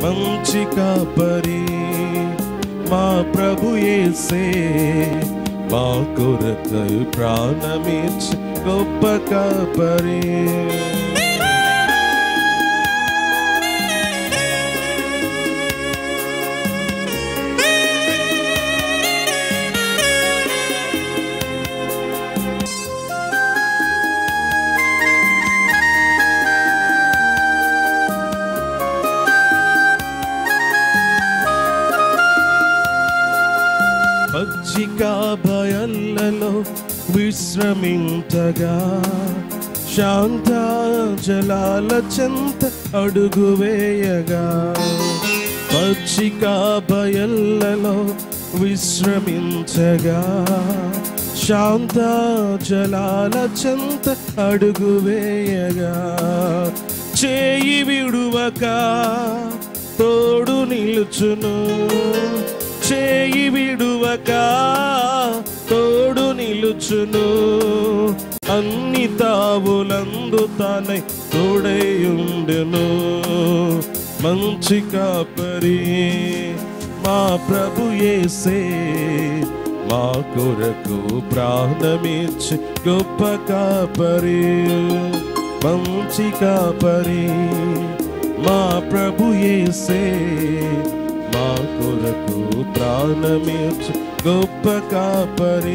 మంచి కాపరి మా ప్రభు యేసే మా కొరకై ప్రాణమిచ్చి గొప్ప కాపరి పచ్చిక బయళ్ళలో విశ్రమించగా శాంత జలాల చెంత అడుగు వేయగా పచ్చిక బయళ్ళలో విశ్రమించగా శాంత జలాల చెంత అడుగు వేయగా చేయి విడువక తోడు నిలుచును చేయి విడువక తోడు నిలుచును అన్ని తావులందు తానై తోడైయుండును మంచి కాపరి మా ప్రభు యేసే మా కొరకు ప్రాణమిచ్చి గొప్ప కాపరి మంచి కాపరి మా ప్రభు యేసే మా కొరకు ప్రాణమిచ్చు గొప్ప కాపరి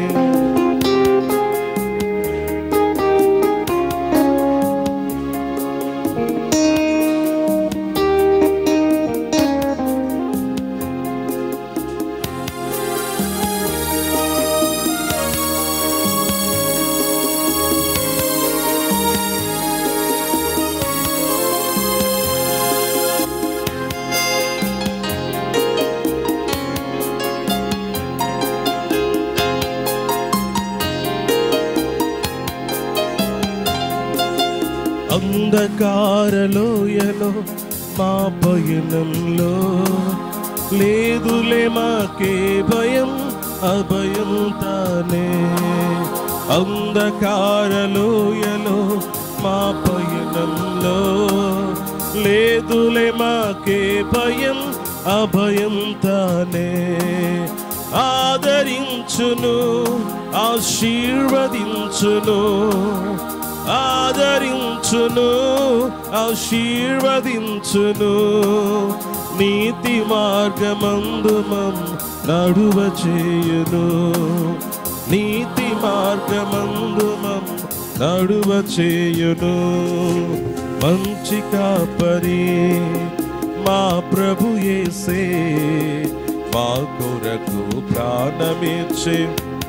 అంధకారలోయలో మా పయనంలో లేదులే మాకే భయం అభయం తానే అంధకారలోయలో మా పయనంలో లేదులే మాకే భయం అభయం తానే ఆదరించును ఆశీర్వదించును ఆదరించును ఆశీర్వదించును నీతి మార్గమందు మమ్ నడువ చేయును నీతి మార్గమందు మమ్ నడువ చేయును మంచి కాపరి మా ప్రభు యేసే మా కొరకు ప్రాణమిచ్చే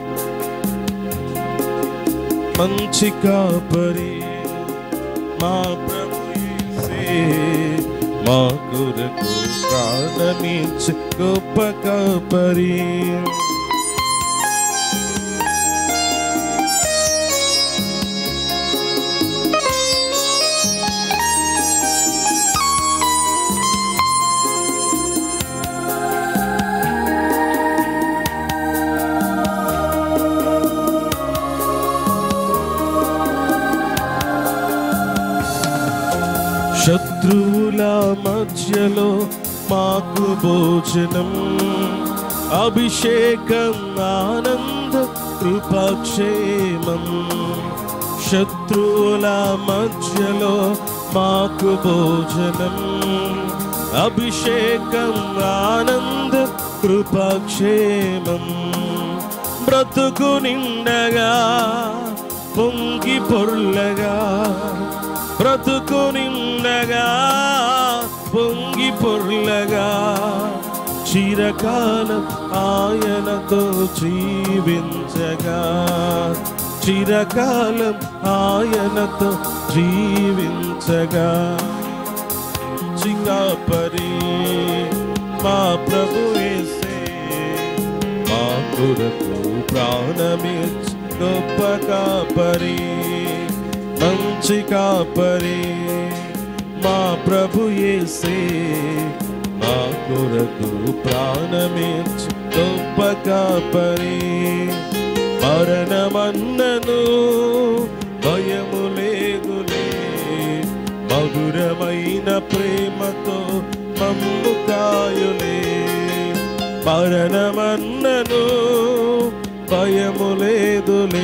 మంచి కాపరి మా ప్రభు యేసే మా కొరకు ప్రాణమిచ్చే గొప్ప కాపరి శత్రువుల మధ్యలో మాకు భోజనం అభిషేకం ఆనంద కృపాక్షేమం శత్రువుల మధ్యలో మాకు భోజనం అభిషేకం ఆనంద కృపాక్షేమం బ్రతుకు నిండగా పొంగి పొర్లగా బ్రతుకు నిండగా పొంగి పొర్లగా చిరకాలం ఆయనతో జీవించగా చిరకాలం ఆయనతో జీవించగా చికాపరి మా ప్రభు యేసే మా కొరకు ప్రాణమిచ్చు గొప్ప కాపరి మంచి కాపరి మా ప్రభు యేసే మా కొరకు ప్రాణమిచ్చు గొప్ప కాపరి మరణమన్నను భయము లేదులే మధురమైన ప్రేమతో మమ్ము కాయులే మరణమన్నను భయము లేదులే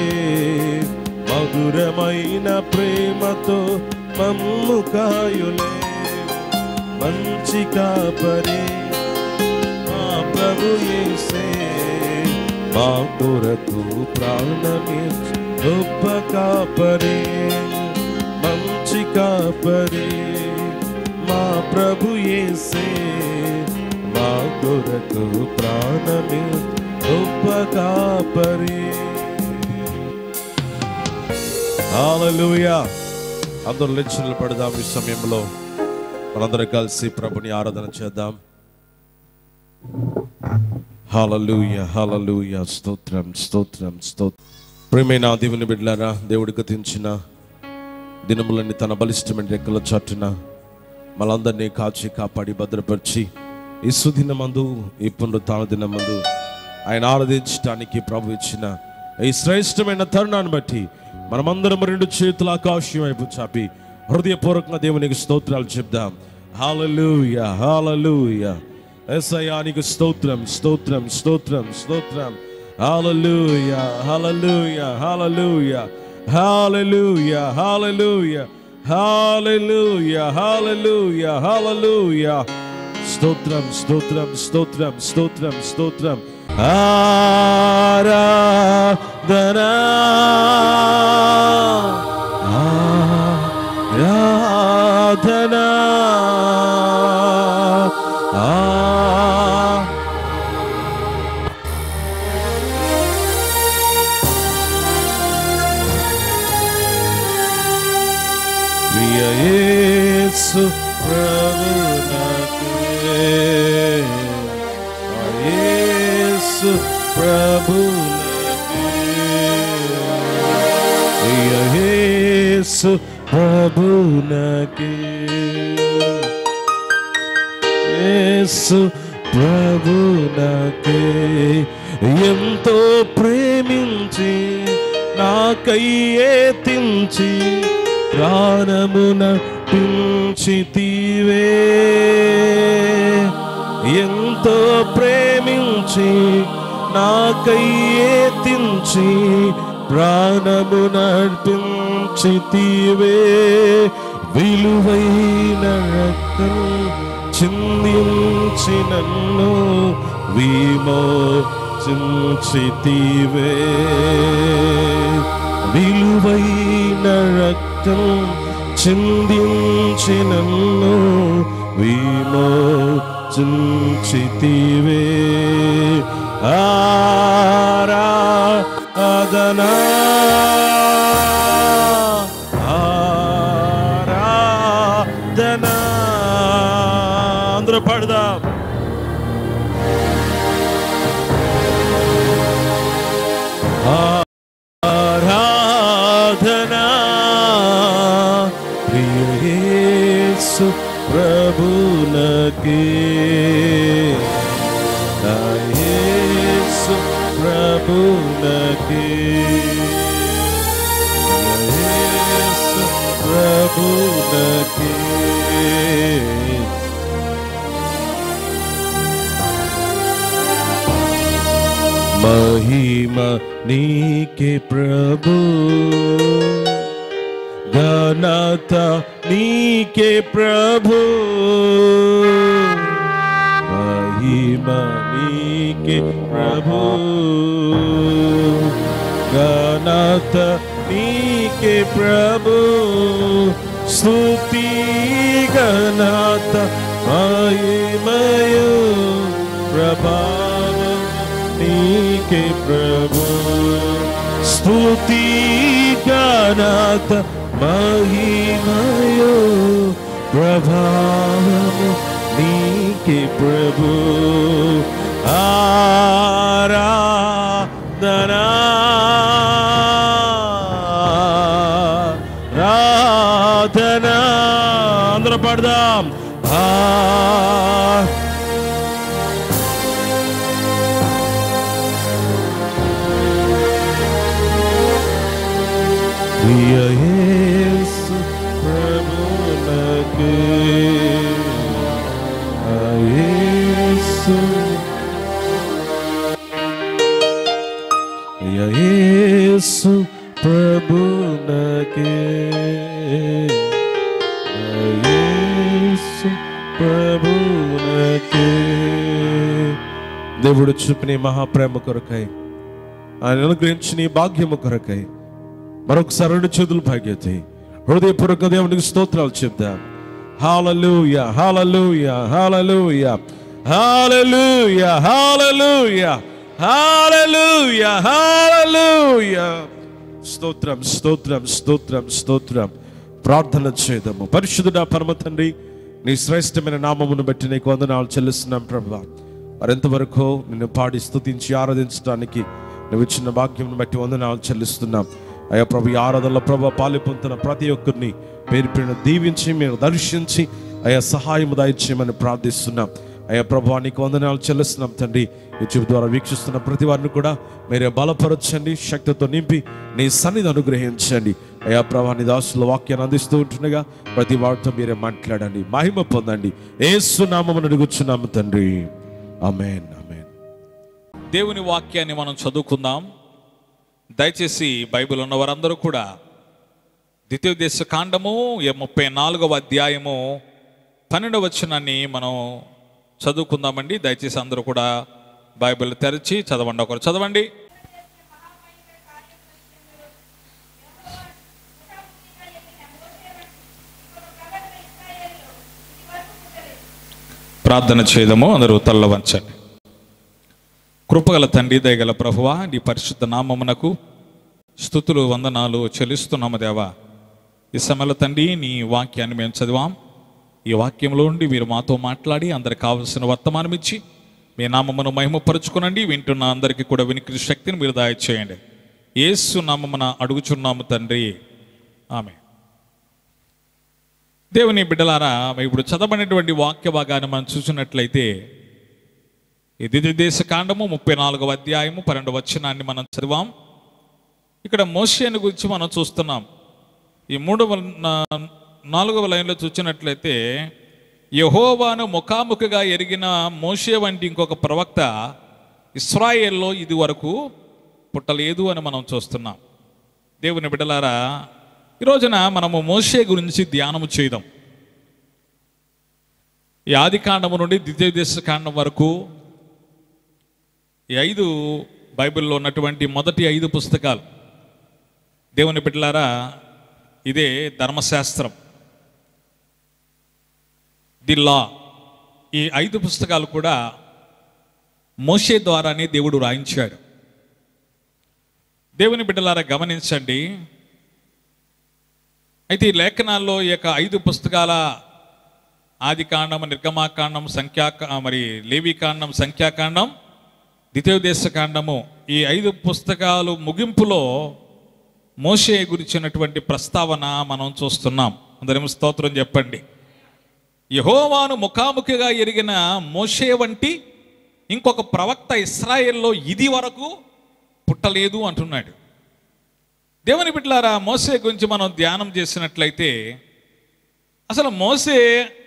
మధురమైన ప్రేమతో మమ్ము కాయులే మంచి కాపరి మా ప్రభు యేసే మా కొరకు ప్రాణమిచ్చి గొప్ప కాపరి మంచి కాపరి మా ప్రభు యేసే మా కొరకు ప్రాణమిచ్చి గొప్ప కాపరి హల్లెలూయా అందరూ లేచి నిలబడదాం ఈ సమయంలో మనందరం కలిసి ప్రభుని ఆరాధన చేద్దాం హల్లెలూయా హల్లెలూయా స్తోత్రం స్తోత్రం స్తోత్రం ప్రేమైన దేవుని బిడ్డలారా దేవుడు గతించిన దినములన్నీ తన బలిష్టమైన రెక్కల చాటున మనందరినీ కాచి కాపాడి భద్రపరిచి ఈ సుదినమందు ఈ పునరుత్న దినమందు ఆయన ఆరాధించడానికి ప్రభు ఇచ్చిన ఈ శ్రేష్టమైన తరుణాన్ని బట్టి మనమందరం రెండు చేతుల ఆకాశం వైపు చాపి హృదయపూర్వకంగా దేవునికి స్తోత్రాలు చెప్దాం హాలూయా హాలూయా ఎసయానికి స్తోత్రం స్తోత్రం స్తోత్రం స్తోత్రం హాలూయా హాలూయా హాలూయా హాలూయా హాలూయా హాలూయా హాలూయా హాలూయా స్తోత్రం స్తోత్రం స్తోత్రం స్తోత్రం స్తోత్రం ఆరాధనా ఆరాధనా ఆ ప్రియ యేసు ప్రభునకే ఆ యేసు ప్రభునకే ప్రియ యేసు ప్రభునకే యేసు ప్రభునకే ఎంతో ప్రేమించి నాకయ్యే తించి ప్రాణమున పించితివే ఎంతో ప్రేమించి నాకయ్యే తించి ప్రాణము నడిపించితివే విలువైన రక్తం చిందించి నన్ను విమోచించితివే విలువైన రక్తం చిందించి నన్ను విమోచించితివే ఆరాధనా ఆరాధనా అందరూ పాడదాం ఆరాధనా ప్రియేసు ప్రభునకే నా యేసు ప్రభునకే నా యేసు ప్రభునకే మహిమ నీకే ప్రభు ఘనత నీకే ప్రభు మహిమ నీకే ప్రభు ఘనత నీకే ప్రభు స్తుతి ఘనత మహిమయు ప్రభావం నీకే ప్రభు స్తుతి ఘనత మహిమయు ప్రభావము నీకే ప్రభు ఆరాధనా రాధనా అందరూ పాడదాం ఆ ప్రియ యేసు ప్రభునకే యేసు या యేసు ప్రభునకే या యేసు ప్రభునకే దేవుడు చూపిన ఈ మహాప్రేమ కొరకై ఆయన అనుగ్రహించిన ఈ భాగ్యము కొరకై మరొకసారి రెండు చేతులు భాగ్యత హృదయపూర్వక దేవునికి స్తోత్రాలు చెప్దాం హాలూయ హాలూయ హాలూయ హాలూయ హాలూయ హాలూయ హాలూయ స్తోత్రం స్తోత్రం స్తోత్రం స్తోత్రం ప్రార్థన చేద్దాము పరిశుద్ధుడా పరమ తండ్రి నీ శ్రేష్టమైన నామమును బట్టి నీకు వందనాలు చెల్లిస్తున్నాం ప్రభా మరింతవరకు నిన్ను పాడి స్తుతించి ఆరాధించడానికి నువ్వు ఇచ్చిన భాగ్యం బట్టి వందనాలు చెల్లిస్తున్నాం అయ్యా ప్రభు ఈ ఆరాధనలో ప్రభు పాలు పొందుతున్న ప్రతి ఒక్కరిని పేరు పేరున దీవించి మీరు దర్శించి అయ్యా సహాయం దయచేయమని ప్రార్థిస్తున్నాం అయ్యా ప్రభు నీకు వందనాలు చెల్లిస్తున్నాం తండ్రి యూట్యూబ్ ద్వారా వీక్షిస్తున్న ప్రతి వారిని కూడా మీరే బలపరచండి శక్తితో నింపి నీ సన్నిధి అనుగ్రహించండి అయ్యా ప్రభా నీ దాసుల వాక్యాన్ని అందిస్తూ ఉంటుండగా ప్రతి వారితో మీరే మాట్లాడండి మహిమ పొందండి ఏసునామని అడుగుచున్నాము తండ్రి అమేన్ అమేన్ దేవుని వాక్యాన్ని మనం చదువుకుందాం దయచేసి బైబిల్ ఉన్న వారందరూ కూడా ద్వితీయోదేశ కాండము ఏ ముప్పై నాలుగవ అధ్యాయము పన్నెండవ వచనాన్ని మనం చదువుకుందామండి దయచేసి అందరూ కూడా బైబిల్ తెరిచి చదవండి ఒకరు చదవండి ప్రార్థన చేయదము అందరూ తల్ల వంచండి కృపగల తండ్రి దయగల ప్రభువా నీ పరిశుద్ధ నామమునకు స్థుతులు వందనాలు చెల్లిస్తున్నాము దేవా ఈ సమయంలో తండ్రి నీ వాక్యాన్ని మేము చదివాం ఈ వాక్యంలో ఉండి మీరు మాతో మాట్లాడి అందరికి కావలసిన వర్తమానం ఇచ్చి మీ నామమును మహిమపరుచుకునండి వింటున్న అందరికీ కూడా వినికిడి శక్తిని మీరు దయచేయండి ఏసు నామమున అడుగుచున్నాము తండ్రి ఆమె దేవుని బిడ్డలారా ఇప్పుడు చదవబడినటువంటి వాక్య భాగాన్ని మనం చూసినట్లయితే ఇది దేశ కాండము ముప్పై నాలుగవ అధ్యాయము పన్నెండు వచనాన్ని మనం చదివాం ఇక్కడ మోషేని గురించి మనం చూస్తున్నాం ఈ మూడవ నా- నాలుగవ లైన్లో చూసినట్లయితే యహోవాను ముఖాముఖిగా ఎరిగిన మోషే వంటి ఇంకొక ప్రవక్త ఇస్రాయేల్లో ఇది వరకు పుట్టలేదు అని మనం చూస్తున్నాం దేవుని బిడ్డలారా ఈ రోజున మనము మోషే గురించి ధ్యానము చేయదాం ఈ ఆది కాండము నుండి ద్వితీయ కాండం వరకు ఈ ఐదు బైబిల్లో ఉన్నటువంటి మొదటి ఐదు పుస్తకాలు దేవుని బిడ్డలారా ఇదే ధర్మశాస్త్రం ది లా ఈ ఐదు పుస్తకాలు కూడా మోషే ద్వారానే దేవుడు రాయించాడు దేవుని బిడ్డలారా గమనించండి అయితే ఈ లేఖనాల్లో ఈ యొక్క ఐదు పుస్తకాల ఆది కాండం నిర్గమాకాండం సంఖ్యా మరి లేవికాండం సంఖ్యాకాండం ద్వితీయోదేశ కాండము ఈ ఐదు పుస్తకాలు ముగింపులో మోషే గురించినటువంటి ప్రస్తావన మనం చూస్తున్నాం అందరం స్తోత్రం చెప్పండి యహోవాను ముఖాముఖిగా ఎరిగిన మోషే వంటి ఇంకొక ప్రవక్త ఇస్రాయేల్లో ఇది వరకు పుట్టలేదు అంటున్నాడు దేవుని బిడ్డలారా మోసే గురించి మనం ధ్యానం చేసినట్లయితే అసలు మోసే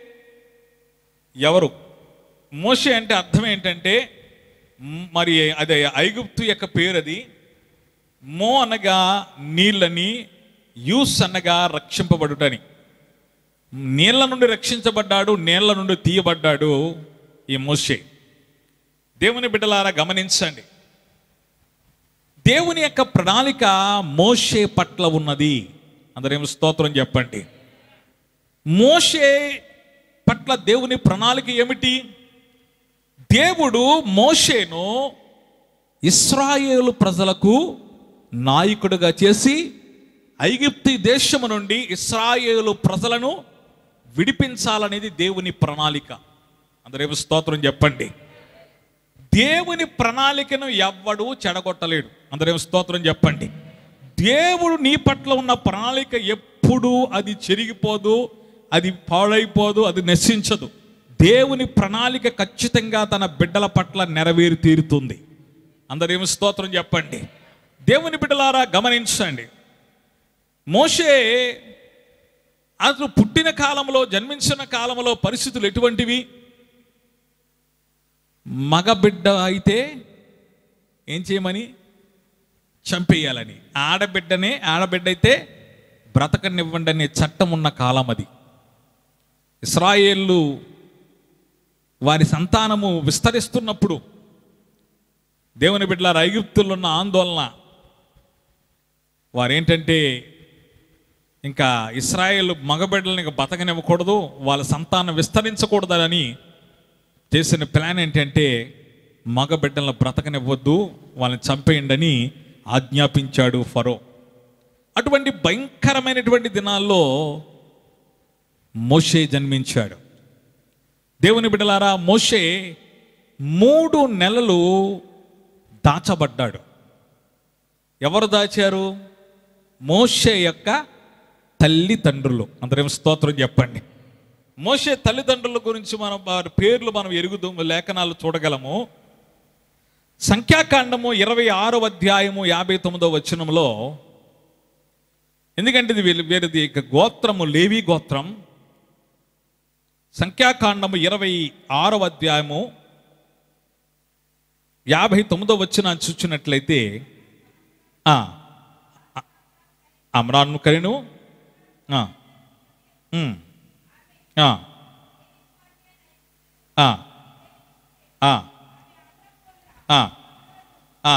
ఎవరు మోషే అంటే అర్థం ఏంటంటే మ్, మరి అదే ఐగుప్తు యొక్క పేరు అది మో అనగా నీళ్ళని యూస్ అనగా రక్షింపబడుటని నీళ్ళ నుండి రక్షించబడ్డాడు నీళ్ళ నుండి తీయబడ్డాడు ఈ మోషే దేవుని బిడ్డలారా గమనించండి దేవుని యొక్క ప్రణాళిక మోషే పట్ల ఉన్నది అందరేమో స్తోత్రం చెప్పండి మోషే పట్ల దేవుని ప్రణాళిక ఏమిటి దేవుడు మోషేను ఇస్రాయేలు ప్రజలకు నాయకుడిగా చేసి ఐగిప్తి దేశము నుండి ఇస్రాయేలు ప్రజలను విడిపించాలనేది దేవుని ప్రణాళిక అందరేమో స్తోత్రం చెప్పండి దేవుని ప్రణాళికను ఎవ్వడు చెడగొట్టలేడు అందరేమో స్తోత్రం చెప్పండి దేవుడు నీ పట్ల ఉన్న ప్రణాళిక ఎప్పుడు అది చెరిగిపోదు అది పాడైపోదు అది నశించదు దేవుని ప్రణాళిక ఖచ్చితంగా తన బిడ్డల పట్ల నెరవేరి తీరుతుంది అందరేమో స్తోత్రం చెప్పండి దేవుని బిడ్డలారా గమనించండి మోషే అతను పుట్టిన కాలంలో జన్మించిన కాలంలో పరిస్థితులు ఎటువంటివి మగబిడ్డ అయితే ఏం చేయమని చంపేయాలని ఆడబిడ్డనే ఆడబిడ్డ అయితే బ్రతకనివ్వండి అనే చట్టం ఉన్న కాలం అది ఇస్రాయేళ్ళు వారి సంతానము విస్తరిస్తున్నప్పుడు దేవుని బిడ్డల ఐగుప్తుల్లో ఉన్న ఆందోళన వారేంటంటే ఇంకా ఇస్రాయేల్ మగబిడ్డలను ఇంకా బతకనివ్వకూడదు వాళ్ళ సంతానం విస్తరించకూడదని చేసిన ప్లాన్ ఏంటంటే మగబిడ్డలను బ్రతకనివ్వద్దు వాళ్ళని చంపేయండి అని ఆజ్ఞాపించాడు ఫరో అటువంటి భయంకరమైనటువంటి దినాల్లో మోషే జన్మించాడు దేవుని బిడ్డలారా మోషే మూడు నెలలు దాచబడ్డాడు ఎవరు దాచారు మోషే యొక్క తల్లిదండ్రులు అందరేం స్తోత్రం చెప్పండి మోషే తల్లిదండ్రుల గురించి మనం వారి పేర్లు మనం ఎరుగుదాం లేఖనాలు చూడగలము సంఖ్యాకాండము ఇరవై ఆరో అధ్యాయము యాభై తొమ్మిదో వచనంలో ఎందుకంటే ఇది వీరి- వీరిది ఇక గోత్రము లేవి గోత్రం సంఖ్యాకాండము ఇరవై ఆరో అధ్యాయము యాభై తొమ్మిదో వచ్చిన చూచినట్లయితే ఆ, ఆ, అమ్రాను కరిను ఆ, ఉమ్, ఆ, ఆ, ఆ, ఆ, ఆ,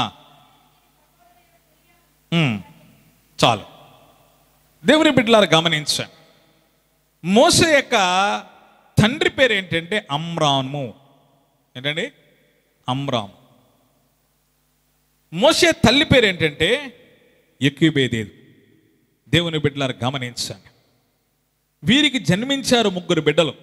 ఉమ్, చాలు దేవుని బిడ్డలారు గమనించండి మోసే యొక్క తండ్రి పేరు ఏంటంటే అమ్రాము ఏంటండి అమ్రాము మోసే తల్లి పేరు ఏంటంటే ఎక్కుబేదేదు దేవుని బిడ్డలారు గమనించండి వీరికి జన్మించారు ముగ్గురు బిడ్డలు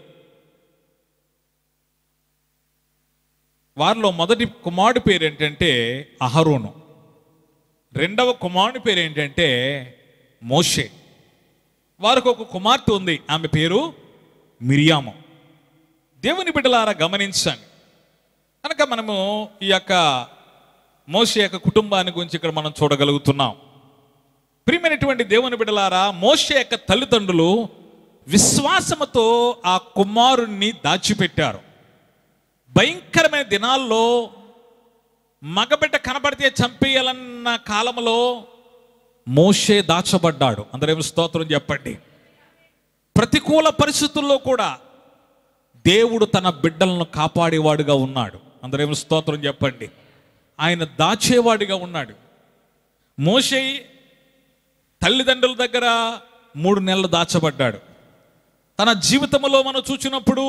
వారిలో మొదటి కుమారుడి పేరు ఏంటంటే అహరోను రెండవ కుమారుడి పేరు ఏంటంటే మోషే వారికి ఒక కుమార్తె ఉంది ఆమె పేరు మిరియాము దేవుని బిడ్డలారా గమనించండి కనుక మనము ఈ యొక్క మోషే యొక్క కుటుంబాన్ని గురించి ఇక్కడ మనం చూడగలుగుతున్నాం ప్రియమైనటువంటి దేవుని బిడ్డలారా మోషే యొక్క తల్లిదండ్రులు విశ్వాసముతో ఆ కుమారుణ్ణి దాచిపెట్టారు భయంకరమైన దినాల్లో మగబిడ్డ కనబడితే చంపేయాలన్న కాలంలో మోషే దాచబడ్డాడు అందరేమి స్తోత్రం చెప్పండి ప్రతికూల పరిస్థితుల్లో కూడా దేవుడు తన బిడ్డలను కాపాడేవాడుగా ఉన్నాడు అందరేమి స్తోత్రం చెప్పండి ఆయన దాచేవాడిగా ఉన్నాడు మోషే తల్లిదండ్రుల దగ్గర మూడు నెలలు దాచబడ్డాడు తన జీవితంలో మనం చూసినప్పుడు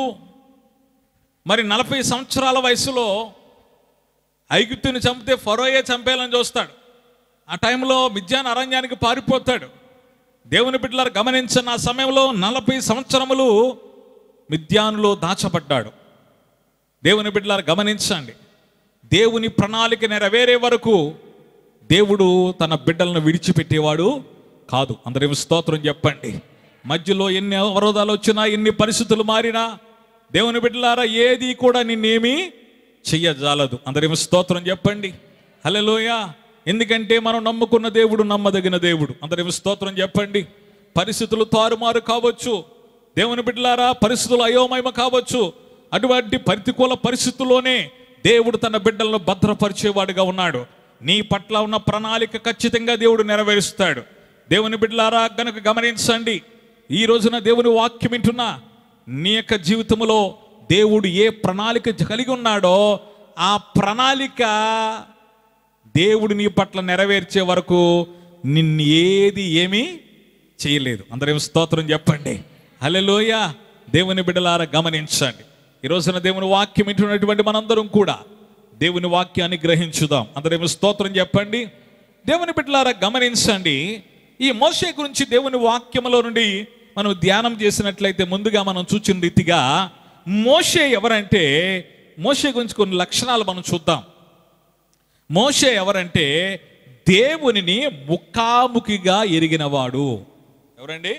మరి నలభై సంవత్సరాల వయసులో ఐగుప్తుని చంపితే ఫరోయే చంపేయాలని చూస్తాడు ఆ టైంలో మిథ్యాన అరణ్యానికి పారిపోతాడు దేవుని బిడ్డలారు గమనించిన ఆ సమయంలో నలభై సంవత్సరములు మిథ్యానులో దాచబడ్డాడు దేవుని బిడ్డలారు గమనించండి దేవుని ప్రణాళిక నెరవేరే వరకు దేవుడు తన బిడ్డలను విడిచిపెట్టేవాడు కాదు అందరేమి స్తోత్రం చెప్పండి మధ్యలో ఎన్ని అవరోధాలు వచ్చినా ఎన్ని పరిస్థితులు మారినా దేవుని బిడ్డలారా ఏది కూడా నిన్నేమీ చెయ్యజాలదు అందరేమి స్తోత్రం చెప్పండి హలోయ ఎందుకంటే మనం నమ్ముకున్న దేవుడు నమ్మదగిన దేవుడు అందరేమి స్తోత్రం చెప్పండి పరిస్థితులు తారుమారు కావచ్చు దేవుని బిడ్డలారా పరిస్థితులు అయోమయమ కావచ్చు అటువంటి ప్రతికూల పరిస్థితుల్లోనే దేవుడు తన బిడ్డలను భద్రపరిచేవాడుగా ఉన్నాడు నీ పట్ల ఉన్న ప్రణాళిక ఖచ్చితంగా దేవుడు నెరవేరుస్తాడు దేవుని బిడ్డలారా గనుక గమనించండి ఈ రోజున దేవుని వాక్యం వింటున్నా నీ యొక్క జీవితంలో దేవుడు ఏ ప్రణాళిక కలిగి ఉన్నాడో ఆ ప్రణాళిక దేవుడు నీ పట్ల నెరవేర్చే వరకు నిన్ను ఏది ఏమీ చేయలేదు అందరేం స్తోత్రం చెప్పండి హల్లెలూయ దేవుని బిడ్డలారా గమనించండి ఈ రోజున దేవుని వాక్యం వింటున్నటువంటి మనందరం కూడా దేవుని వాక్యాన్ని గ్రహించుదాం అందరేమో స్తోత్రం చెప్పండి దేవుని బిడ్డలారా గమనించండి ఈ మోషే గురించి దేవుని వాక్యములో నుండి మనం ధ్యానం చేసినట్లయితే ముందుగా మనం చూచిన రీతిగా మోషే ఎవరంటే మోషే గురించి కొన్ని లక్షణాలు మనం చూద్దాం మోషే ఎవరంటే దేవునిని ముఖాముఖిగా ఎరిగినవాడు ఎవరండి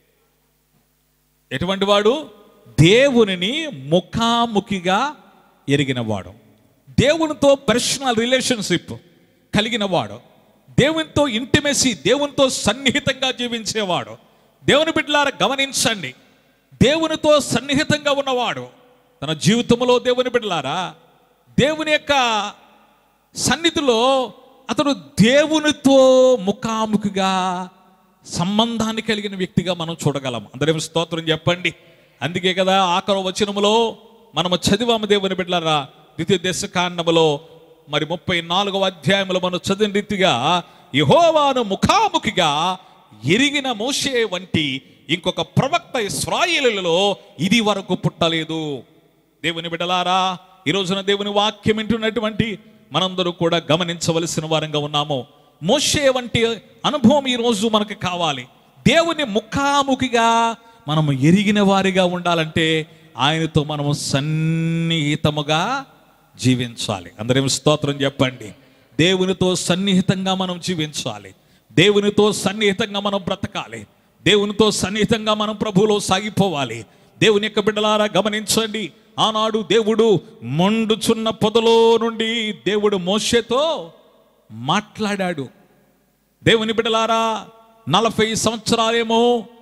ఎటువంటి వాడు దేవునిని ముఖాముఖిగా ఎరిగినవాడు దేవునితో పర్సనల్ రిలేషన్షిప్ కలిగినవాడు దేవునితో ఇంటిమెసి దేవునితో సన్నిహితంగా జీవించేవాడు దేవుని బిడ్డలారా గమనించండి దేవునితో సన్నిహితంగా ఉన్నవాడు తన జీవితంలో దేవుని బిడ్డలారా దేవుని యొక్క సన్నిధిలో అతడు దేవునితో ముఖాముఖిగా సంబంధాన్ని కలిగిన వ్యక్తిగా మనం చూడగలం అందరేమి స్తోత్రం చెప్పండి అందుకే కదా ఆఖరు వచనములో మనము చదివాము దేవుని బిడ్డలారా ద్వితీయ దేశ కాండములో మరి ముప్పై నాలుగవ అధ్యాయంలో మనం చదివిన రీతిగా యహోవాను ముఖాముఖిగా ఎరిగిన మోషే వంటి ఇంకొక ప్రవక్త ఇస్రాయేలులలో ఇది వరకు పుట్టలేదు దేవుని బిడ్డలారా ఈ రోజున దేవుని వాక్యం వింటున్నటువంటి మనందరూ కూడా గమనించవలసిన వారంగా ఉన్నాము మోషే వంటి అనుభవం ఈ రోజు మనకు కావాలి దేవుని ముఖాముఖిగా మనము ఎరిగిన వారిగా ఉండాలంటే ఆయనతో మనము సన్నిహితముగా జీవించాలి అందరేం స్తోత్రం చెప్పండి దేవునితో సన్నిహితంగా మనం జీవించాలి దేవునితో సన్నిహితంగా మనం బ్రతకాలి దేవునితో సన్నిహితంగా మనం ప్రభువులో సాగిపోవాలి దేవుని యొక్క బిడ్డలారా గమనించండి ఆనాడు దేవుడు మండుచున్న పొదలో నుండి దేవుడు మోషేతో మాట్లాడాడు దేవుని బిడ్డలారా నలభై సంవత్సరాలేమో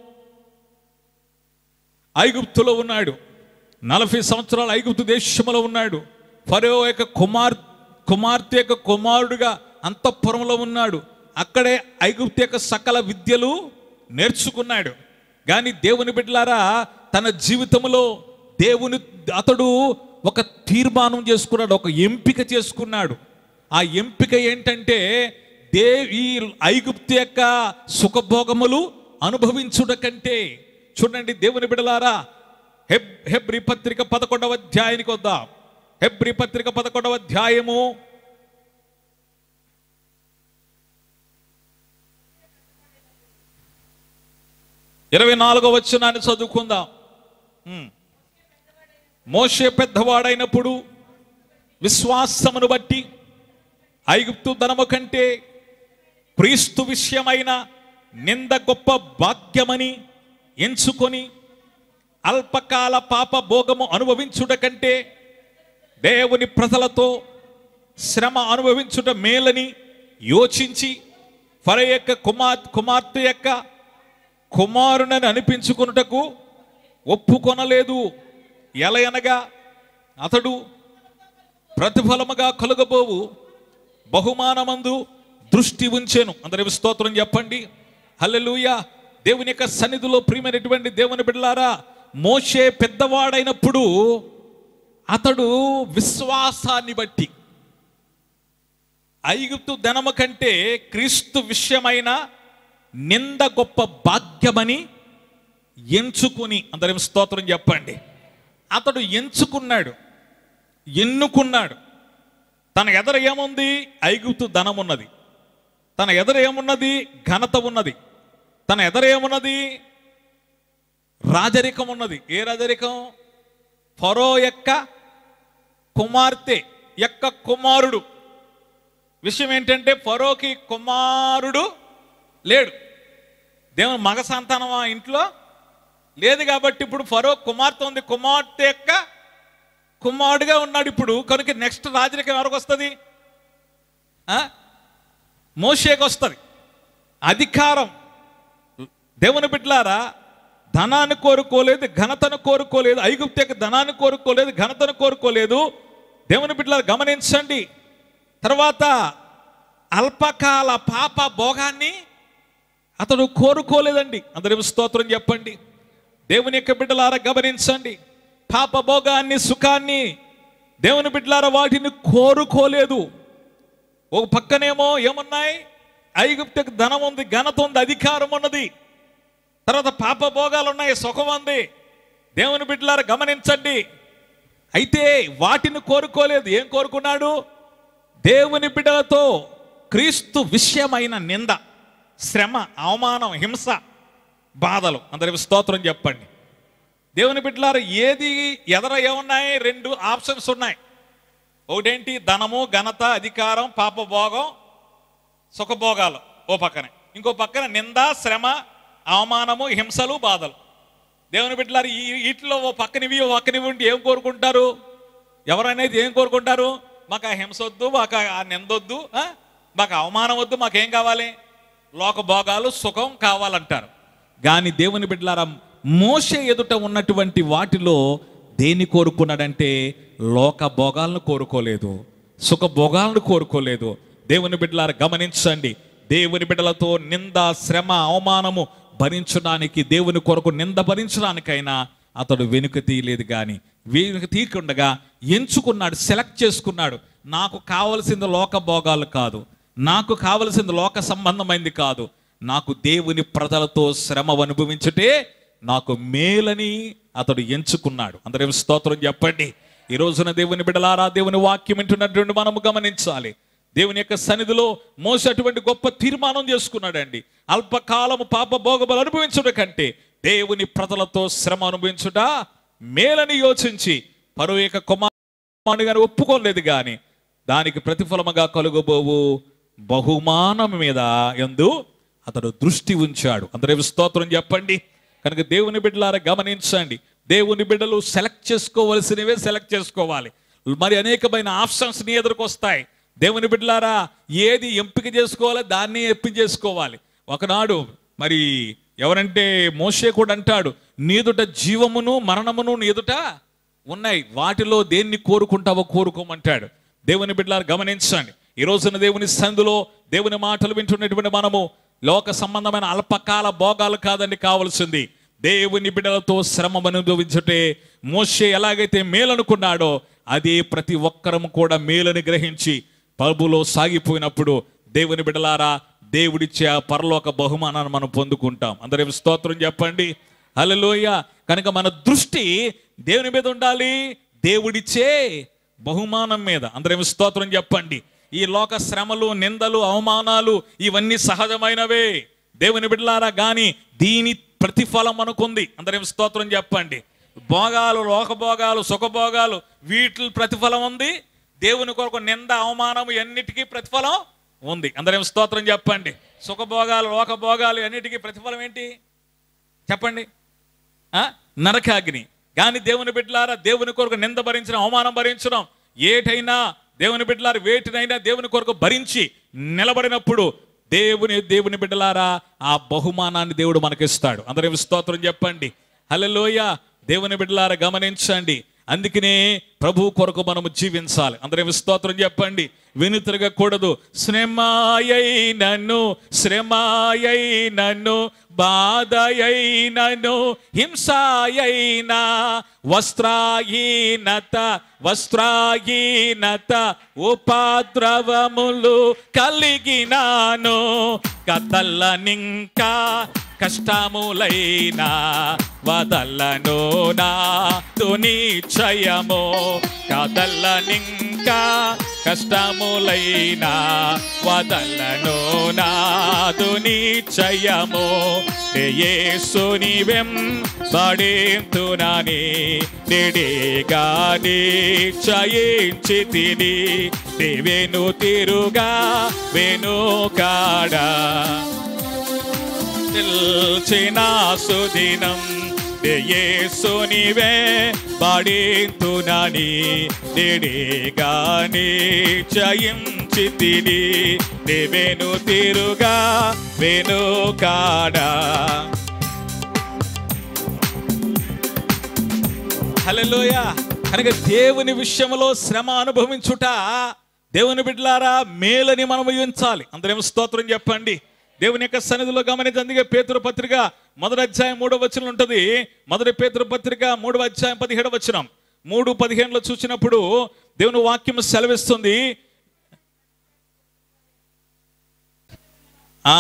ఐగుప్తులో ఉన్నాడు నలభై సంవత్సరాలు ఐగుప్తు దేశంలో ఉన్నాడు ఫరో యొక్క కుమార్ కుమార్తె యొక్క కుమారుడుగా అంతఃపురంలో ఉన్నాడు అక్కడే ఐగుప్తు యొక్క సకల విద్యలు నేర్చుకున్నాడు కానీ దేవుని బిడ్డలారా తన జీవితంలో దేవుని అతడు ఒక తీర్మానం చేసుకున్నాడు ఒక ఎంపిక చేసుకున్నాడు ఆ ఎంపిక ఏంటంటే దే ఈ ఐగుప్తు యొక్క సుఖభోగములు అనుభవించుట కంటే చూడండి దేవుని బిడలారా హెబ్ హెబ్రి పత్రిక పదకొండవ అధ్యాయానికి వద్దాం హెబ్రి పత్రిక పదకొండవ అధ్యాయము ఇరవై నాలుగో వచ్చినాన్ని చదువుకుందాం ఉమ్. మోషే పెద్దవాడైనప్పుడు విశ్వాసమును బట్టి ఐగుప్తు ధనము కంటే క్రీస్తు విషయమైన నింద గొప్ప భాగ్యమని ఎంచుకొని అల్పకాల పాప భోగము అనుభవించుట కంటే దేవుని ప్రజలతో శ్రమ అనుభవించుట మేలని యోచించి ఫర యొక్క కుమార్ కుమార్తె యొక్క కుమారునని అనిపించుకున్నటకు ఒప్పుకొనలేదు ఎలయనగా అతడు ప్రతిఫలముగా కలుగబోవు బహుమానమందు దృష్టి ఉంచెను అందరి స్తోత్రం చెప్పండి హల్లెలూయా దేవుని యొక్క సన్నిధిలో ప్రియమైనటువంటి దేవుని బిడ్డలారా మోషే పెద్దవాడైనప్పుడు అతడు విశ్వాసాన్ని బట్టి ఐగుప్తు ధనము కంటే క్రీస్తు విషయమైన నింద గొప్ప భాగ్యమని ఎంచుకుని అందరం స్తోత్రం చెప్పండి అతడు ఎంచుకున్నాడు ఎన్నుకున్నాడు తన ఎదర ఏముంది ఐగుప్తు ధనం ఉన్నది తన ఎదర ఏమున్నది ఘనత ఉన్నది తన ఎదర ఏమున్నది రాజరికం ఉన్నది ఏ రాజరికం ఫరో యొక్క కుమార్తె యొక్క కుమారుడు విషయం ఏంటంటే ఫరోకి కుమారుడు లేడు దేవుని మగ సంతానం ఆ ఇంట్లో లేదు కాబట్టి ఇప్పుడు ఫరో కుమార్తె ఉంది కుమార్తె యొక్క కుమారుడుగా ఉన్నాడు ఇప్పుడు కనుక నెక్స్ట్ రాజరికం ఎవరికి వస్తుంది ఆ? మోషేకి వస్తుంది అధికారం దేవుని బిడ్డలారా ధనాన్ని కోరుకోలేదు ఘనతను కోరుకోలేదు ఐగుప్తు యొక్క ధనాన్ని కోరుకోలేదు ఘనతను కోరుకోలేదు దేవుని బిడ్డలారా గమనించండి తర్వాత అల్పకాల పాప భోగాన్ని అతడు కోరుకోలేదండి అందరి స్తోత్రం చెప్పండి దేవుని యొక్క బిడ్డలారా గమనించండి పాప భోగాన్ని సుఖాన్ని దేవుని బిడ్డలారా వాటిని కోరుకోలేదు ఒక పక్కనేమో ఏమున్నాయి ఐగుప్తుకు ధనం ఉంది ఘనత ఉంది అధికారం ఉన్నది తర్వాత పాప భోగాలు ఉన్నాయి సుఖం ఉంది దేవుని బిడ్డలారా గమనించండి అయితే వాటిని కోరుకోలేదు ఏం కోరుకున్నాడు దేవుని బిడ్డలతో క్రీస్తు విషయమైన నింద శ్రమ అవమానం హింస బాధలు అందరికి స్తోత్రం చెప్పండి దేవుని బిడ్డలారు ఏది ఎదర ఏమున్నాయి రెండు ఆప్షన్స్ ఉన్నాయి ఒకటేంటి ధనము ఘనత అధికారం పాపభోగం సుఖభోగాలు ఓ పక్కనే ఇంకో పక్కన నింద శ్రమ అవమానము హింసలు బాధలు దేవుని బిడ్డలారు ఈ వీటిలో ఓ పక్కనివి ఓ పక్కనివి ఉండి ఏం కోరుకుంటారు ఎవరనేది ఏం కోరుకుంటారు మాకు ఆ హింస వద్దు మాకు ఆ నిందొద్దు ఆ? మాకు అవమానం వద్దు మాకేం కావాలి లోక భోగాలు సుఖం కావాలంటారు కానీ దేవుని బిడ్డలారా మోసే ఎదుట ఉన్నటువంటి వాటిలో దేన్ని కోరుకున్నాడంటే లోక భోగాలను కోరుకోలేదు సుఖ భోగాలను కోరుకోలేదు దేవుని బిడ్డలారా గమనించండి దేవుని బిడ్డలతో నింద శ్రమ అవమానము భరించడానికి దేవుని కొరకు నింద భరించడానికైనా అతడు వెనుక తీయలేదు కానీ వెనుక తీయకుండగా ఎంచుకున్నాడు సెలెక్ట్ చేసుకున్నాడు నాకు కావలసింది లోక భోగాలు కాదు నాకు కావలసింది లోక సంబంధమైంది కాదు నాకు దేవుని ప్రజలతో శ్రమ అనుభవించుటే నాకు మేలని అతడు ఎంచుకున్నాడు అందరూ స్తోత్రం చెప్పండి ఈ రోజున దేవుని బిడలారా దేవుని వాక్యం వింటున్నటువంటి మనము గమనించాలి దేవుని యొక్క సన్నిధిలో మోస అటువంటి గొప్ప తీర్మానం చేసుకున్నాడండి అల్పకాలము పాప భోగబలు అనుభవించుట కంటే దేవుని ప్రజలతో శ్రమ అనుభవించుట మేలని యోచించి పరువు యొక్క కుమారుని గాని ఒప్పుకోలేదు కానీ దానికి ప్రతిఫలముగా కలుగబోవు బహుమానం మీద ఎందు అతడు దృష్టి ఉంచాడు అందరూ స్తోత్రం చెప్పండి కనుక దేవుని బిడ్డలారా గమనించండి దేవుని బిడ్డలు సెలెక్ట్ చేసుకోవలసినవే సెలెక్ట్ చేసుకోవాలి మరి అనేకమైన ఆప్షన్స్ నీ ఎదురుకొస్తాయి దేవుని బిడ్డలారా ఏది ఎంపిక చేసుకోవాలో దాన్ని ఎంపిక చేసుకోవాలి ఒకనాడు మరి ఎవరంటే మోషే కూడా అంటాడు నీదుట జీవమును మరణమును నీదుట ఉన్నాయి వాటిలో దేన్ని కోరుకుంటావో కోరుకోమంటాడు దేవుని బిడ్డలారు గమనించండి ఈ రోజున దేవుని సందులో దేవుని మాటలు వింటున్నటువంటి మనము లోక సంబంధమైన అల్పకాల భోగాలు కాదండి కావాల్సింది దేవుని బిడ్డలతో శ్రమ అనుభవించుటే మోషే ఎలాగైతే మేలనుకున్నాడో అదే ప్రతి ఒక్కరము కూడా మేలని గ్రహించి పరుపులో సాగిపోయినప్పుడు దేవుని బిడ్డలారా దేవుడిచ్చే ఆ పరలోక బహుమానాన్ని మనం పొందుకుంటాం అందరూ స్తోత్రం చెప్పండి హల్లెలూయ కనుక మన దృష్టి దేవుని మీద ఉండాలి దేవుడిచ్చే బహుమానం మీద అందరం స్తోత్రం చెప్పండి ఈ లోక శ్రమలు నిందలు అవమానాలు ఇవన్నీ సహజమైనవే దేవుని బిడ్డలారా గాని దీని ప్రతిఫలం అనుకుంది అందరం స్తోత్రం చెప్పండి భోగాలు లోకభోగాలు సుఖభోగాలు వీటి ప్రతిఫలం ఉంది దేవుని కొరకు నింద అవమానం ఎన్నిటికీ ప్రతిఫలం ఉంది అందరం స్తోత్రం చెప్పండి సుఖభోగాలు లోకభోగాలు అన్నిటికీ ప్రతిఫలం ఏంటి చెప్పండి ఆ? నరకాగ్ని కానీ దేవుని బిడ్డలారా దేవుని కొరకు నింద భరించడం అవమానం భరించడం ఏటైనా దేవుని బిడ్డలారా వేటినైనా దేవుని కొరకు భరించి నిలబడినప్పుడు దేవుని దేవుని బిడ్డలారా ఆ బహుమానాన్ని దేవుడు మనకిస్తాడు అందరూ స్తోత్రం చెప్పండి హల్లెలూయ దేవుని బిడ్డలారా గమనించండి అందుకనే ప్రభు కొరకు మనము జీవించాలి అందరూ స్తోత్రం చెప్పండి వెనుతిరగకూడదు శ్రమాయై నన్ను శ్రమాయై నన్ను బాధయైనను హింసాయైన వస్త్రాహీనత వస్త్రాహీనత ఉపాద్రవములు కలిగినాను కథల్లనింకా కష్టములైనా వదలను నా తునిచయము కదల్లనింకా కష్టములైనా వదలను నాదు నిశ్చయము యేసుని వెంబడింతునని నిడిగా నిశ్చయించి తిని వెను తిరుగా వెనుకాడా నిల్చిన సుదినం యేసునివే బడింతునని నిడిగాని జయించి తిని వెను తిరుగా వెనుకాడా హల్లెలూయ కనుక దేవుని విషయంలో శ్రమ అనుభవించుట దేవుని బిడ్డలారా మేలని మనం ఊహించాలి అందరేమో స్తోత్రం చెప్పండి దేవుని యొక్క సన్నిధిలో గమనించి అందుకే పేతురు పత్రిక మొదటి అధ్యాయం మూడవ వచనం ఉంటుంది మొదటి పేతురు పత్రిక మూడవ అధ్యాయం పదిహేడవ వచనం మూడు పదిహేనులో చూసినప్పుడు దేవుని వాక్యం సెలవిస్తుంది ఆ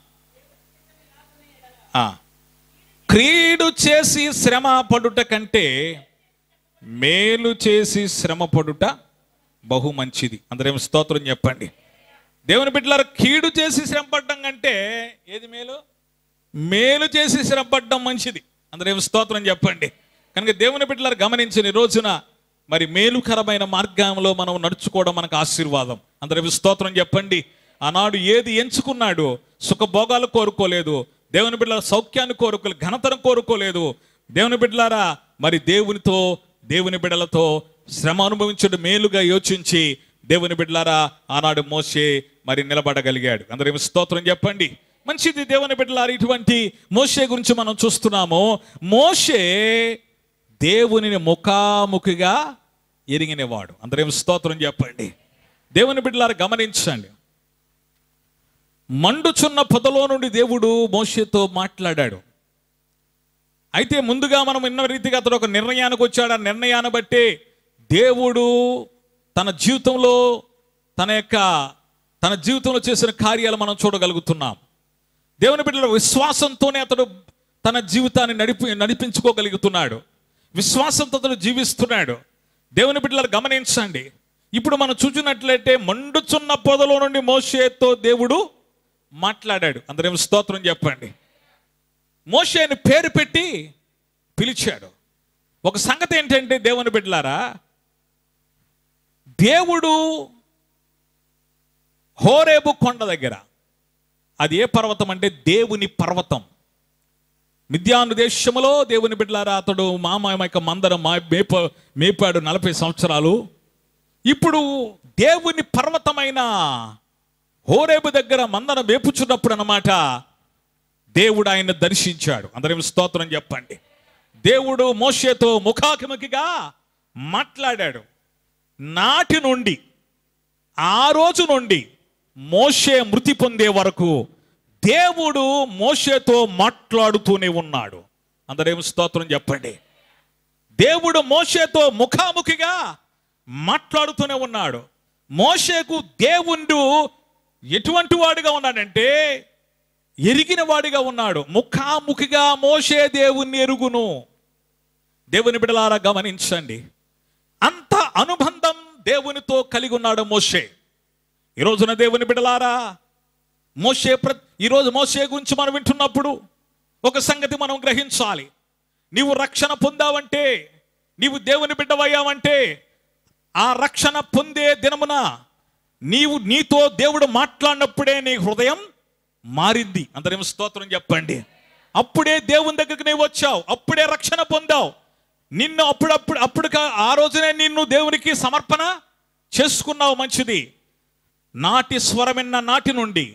ఆ క్రీడు చేసి శ్రమ పడుట కంటే మేలు చేసి శ్రమ పడుట బహు మంచిది అందరేమో స్తోత్రం చెప్పండి దేవుని బిడ్డలారు కీడు చేసి శ్రమ పడడం కంటే ఏది మేలు మేలు చేసి శ్రమ పడడం మంచిది అందరేమో స్తోత్రం చెప్పండి కనుక దేవుని బిడ్డలారు గమనించిన ఈ రోజున మరి మేలుకరమైన మార్గంలో మనం నడుచుకోవడం మనకు ఆశీర్వాదం అందరేమో స్తోత్రం చెప్పండి ఆనాడు ఏది ఎంచుకున్నాడో సుఖభోగాలు కోరుకోలేదు దేవుని బిడ్డల సౌఖ్యాన్ని కోరుకోలేదు ఘనతను కోరుకోలేదు దేవుని బిడ్డలారా మరి దేవునితో దేవుని బిడ్డలతో శ్రమ అనుభవించడం మేలుగా యోచించి దేవుని బిడ్డలారా ఆనాడు మోసే మరి నిలబడగలిగాడు అందరేమో స్తోత్రం చెప్పండి మంచిది దేవుని బిడ్డలారా ఇటువంటి మోసే గురించి మనం చూస్తున్నాము మోసే దేవునిని ముఖాముఖిగా ఎరిగినవాడు అందరేం స్తోత్రం చెప్పండి దేవుని బిడ్డలారా గమనించండి మండుచున్న పొదలో నుండి దేవుడు మోషేతో మాట్లాడాడు అయితే ముందుగా మనం విన్న రీతిగా అతడు ఒక నిర్ణయానికి వచ్చాడు ఆ నిర్ణయాన్ని బట్టి దేవుడు తన జీవితంలో తన యొక్క తన జీవితంలో చేసిన కార్యాలు మనం చూడగలుగుతున్నాం దేవుని బిడ్డల విశ్వాసంతోనే అతడు తన జీవితాన్ని నడిపి నడిపించుకోగలుగుతున్నాడు విశ్వాసంతో అతడు జీవిస్తున్నాడు దేవుని బిడ్డలు గమనించండి ఇప్పుడు మనం చూసినట్లయితే మండుచున్న పొదలో నుండి మోషేతో దేవుడు మాట్లాడాడు అందరేం స్తోత్రం చెప్పండి మోషేని పేరు పెట్టి పిలిచాడు ఒక సంగతి ఏంటంటే దేవుని బిడ్డలారా దేవుడు హోరేబు కొండ దగ్గర అది ఏ పర్వతం అంటే దేవుని పర్వతం మిద్యాను దేశములో దేవుని బిడ్డలారా అతడు మామ యొక్క మందరం మా మేప మేపాడు నలభై సంవత్సరాలు ఇప్పుడు దేవుని పర్వతమైన హోరేబు దగ్గర మందన మేపుచున్నప్పుడు అన్నమాట దేవుడు ఆయన దర్శించాడు అందరం స్తోత్రం చెప్పండి దేవుడు మోషేతో ముఖాముఖిగా మాట్లాడాడు నాటి నుండి ఆ రోజు నుండి మోషే మృతి పొందే వరకు దేవుడు మోషేతో మాట్లాడుతూనే ఉన్నాడు అందరేం స్తోత్రం చెప్పండి దేవుడు మోషేతో ముఖాముఖిగా మాట్లాడుతూనే ఉన్నాడు మోషేకు దేవుడు ఎటువంటి వాడిగా ఉన్నాడంటే ఎరిగిన వాడిగా ఉన్నాడు ముఖాముఖిగా మోషే దేవుణ్ణి ఎరుగును దేవుని బిడలారా గమనించండి అంత అనుబంధం దేవునితో కలిగి ఉన్నాడు మోషే ఈ రోజున దేవుని బిడలారా మోషే ప్ర ఈరోజు మోషే గురించి మనం వింటున్నప్పుడు ఒక సంగతి మనం గ్రహించాలి నీవు రక్షణ పొందావంటే నీవు దేవుని బిడ్డవయ్యావంటే ఆ రక్షణ పొందే దినమున నీవు నీతో దేవుడు మాట్లాడినప్పుడే నీ హృదయం మారింది అందరేం స్తోత్రం చెప్పండి అప్పుడే దేవుని దగ్గరికి నీవు వచ్చావు అప్పుడే రక్షణ పొందావు నిన్ను అప్పుడప్పుడు అప్పుడు ఆ రోజునే నిన్ను దేవునికి సమర్పణ చేసుకున్నావు మంచిది నాటి స్వరమిన్న నాటి నుండి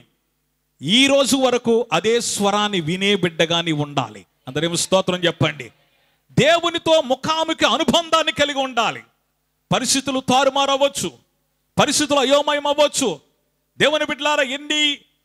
ఈ రోజు వరకు అదే స్వరాన్ని వినే బిడ్డగా నీవు ఉండాలి అందరేం స్తోత్రం చెప్పండి దేవునితో ముఖాముఖి అనుబంధాన్ని కలిగి ఉండాలి పరిస్థితులు తారుమారవచ్చు పరిస్థితులు అయోమయం అవ్వచ్చు దేవుని బిడ్డలారా ఎన్ని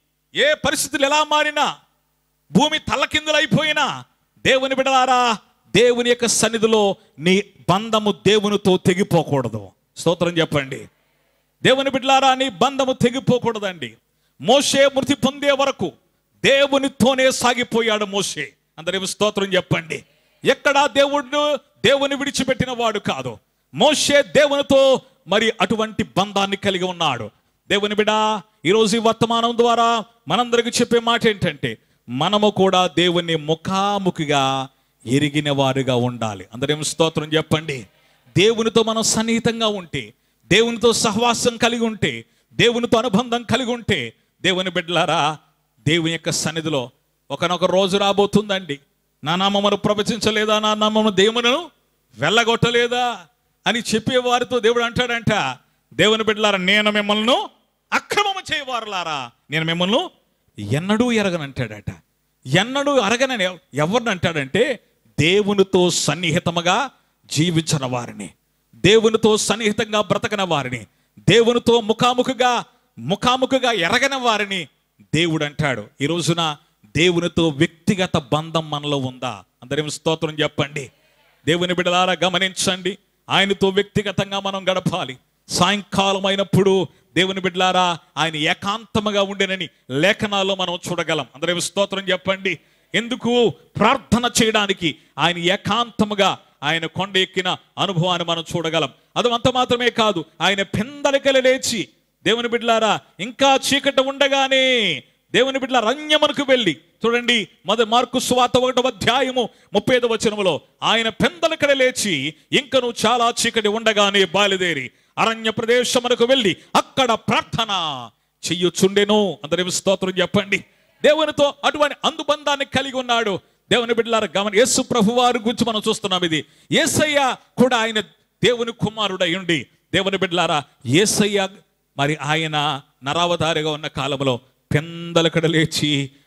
ఏ పరిస్థితులు ఎలా మారినా భూమి తల్లకిందులైపోయినా దేవుని బిడ్డలారా దేవుని యొక్క సన్నిధిలో నీ బంధము దేవునితో తెగిపోకూడదు స్తోత్రం చెప్పండి దేవుని బిడ్డలారా నీ బంధము తెగిపోకూడదండి మోషే మృతి పొందే వరకు దేవునితోనే సాగిపోయాడు మోషే అందరి స్తోత్రం చెప్పండి ఎక్కడా దేవుడు దేవుని విడిచిపెట్టిన వాడు కాదు మోషే దేవునితో మరి అటువంటి బంధాన్ని కలిగి ఉన్నాడు దేవుని బిడా ఈరోజు ఈ వర్తమానం ద్వారా మనందరికి చెప్పే మాట ఏంటంటే మనము కూడా దేవుని ముఖాముఖిగా ఎరిగిన వారుగా ఉండాలి అందరేం స్తోత్రం చెప్పండి దేవునితో మనం సన్నిహితంగా ఉంటే దేవునితో సహవాసం కలిగి ఉంటే దేవునితో అనుబంధం కలిగి ఉంటే దేవుని బిడ్డలారా దేవుని యొక్క సన్నిధిలో ఒకనొక రోజు రాబోతుందండి నా నామమును ప్రవచించలేదా నా నామము దేవులను వెళ్ళగొట్టలేదా అని చెప్పే వారితో దేవుడు అంటాడంట దేవుని బిడ్డలారా నేను మిమ్మల్ని అక్రమము చేయవారులారా నేను మిమ్మల్ని ఎన్నడూ ఎరగనంటాడట ఎన్నడూ అరగనని ఎవ- ఎవరిని అంటాడంటే దేవునితో సన్నిహితముగా జీవించిన వారిని దేవునితో సన్నిహితంగా బ్రతకన వారిని దేవునితో ముఖాముఖిగా ముఖాముఖిగా ఎరగని వారిని దేవుడు అంటాడు ఈ రోజున దేవునితో వ్యక్తిగత బంధం మనలో ఉందా అందరేం స్తోత్రం చెప్పండి దేవుని బిడలారా గమనించండి ఆయనతో వ్యక్తిగతంగా మనం గడపాలి సాయంకాలం అయినప్పుడు దేవుని బిడ్డలారా ఆయన ఏకాంతముగా ఉండేనని లేఖనాల్లో మనం చూడగలం అందరేం స్తోత్రం చెప్పండి ఎందుకు ప్రార్థన చేయడానికి ఆయన ఏకాంతముగా ఆయన కొండ ఎక్కిన అనుభవాన్ని మనం చూడగలం అది అంత మాత్రమే కాదు ఆయన పెందలికలు లేచి దేవుని బిడ్డలారా ఇంకా చీకటి ఉండగానే దేవుని బిడ్డల రణ్యమునకు వెళ్ళి చూడండి మొదటి మార్కు స్వాత ఒకటవ అధ్యాయము ముప్పై ఐదవ వచనములో ఆయన పెందలకడ లేచి ఇంకను చాలా చీకటి ఉండగానే బయలుదేరి అరణ్య ప్రదేశమునకు వెళ్ళి అక్కడ ప్రార్థన చెయ్యొచ్చుండెను అందరేమి స్తోత్రం చెప్పండి దేవునితో అటువంటి అనుబంధాన్ని కలిగి ఉన్నాడు దేవుని బిడ్డలారా గమన యేసు ప్రభు వారి గురించి మనం చూస్తున్నాం ఇది యేసయ్య కూడా ఆయన దేవుని కుమారుడై ఉండి దేవుని బిడ్డలారా యేసయ్య మరి ఆయన నరావతారిగా ఉన్న కాలంలో పెందలకడ లేచి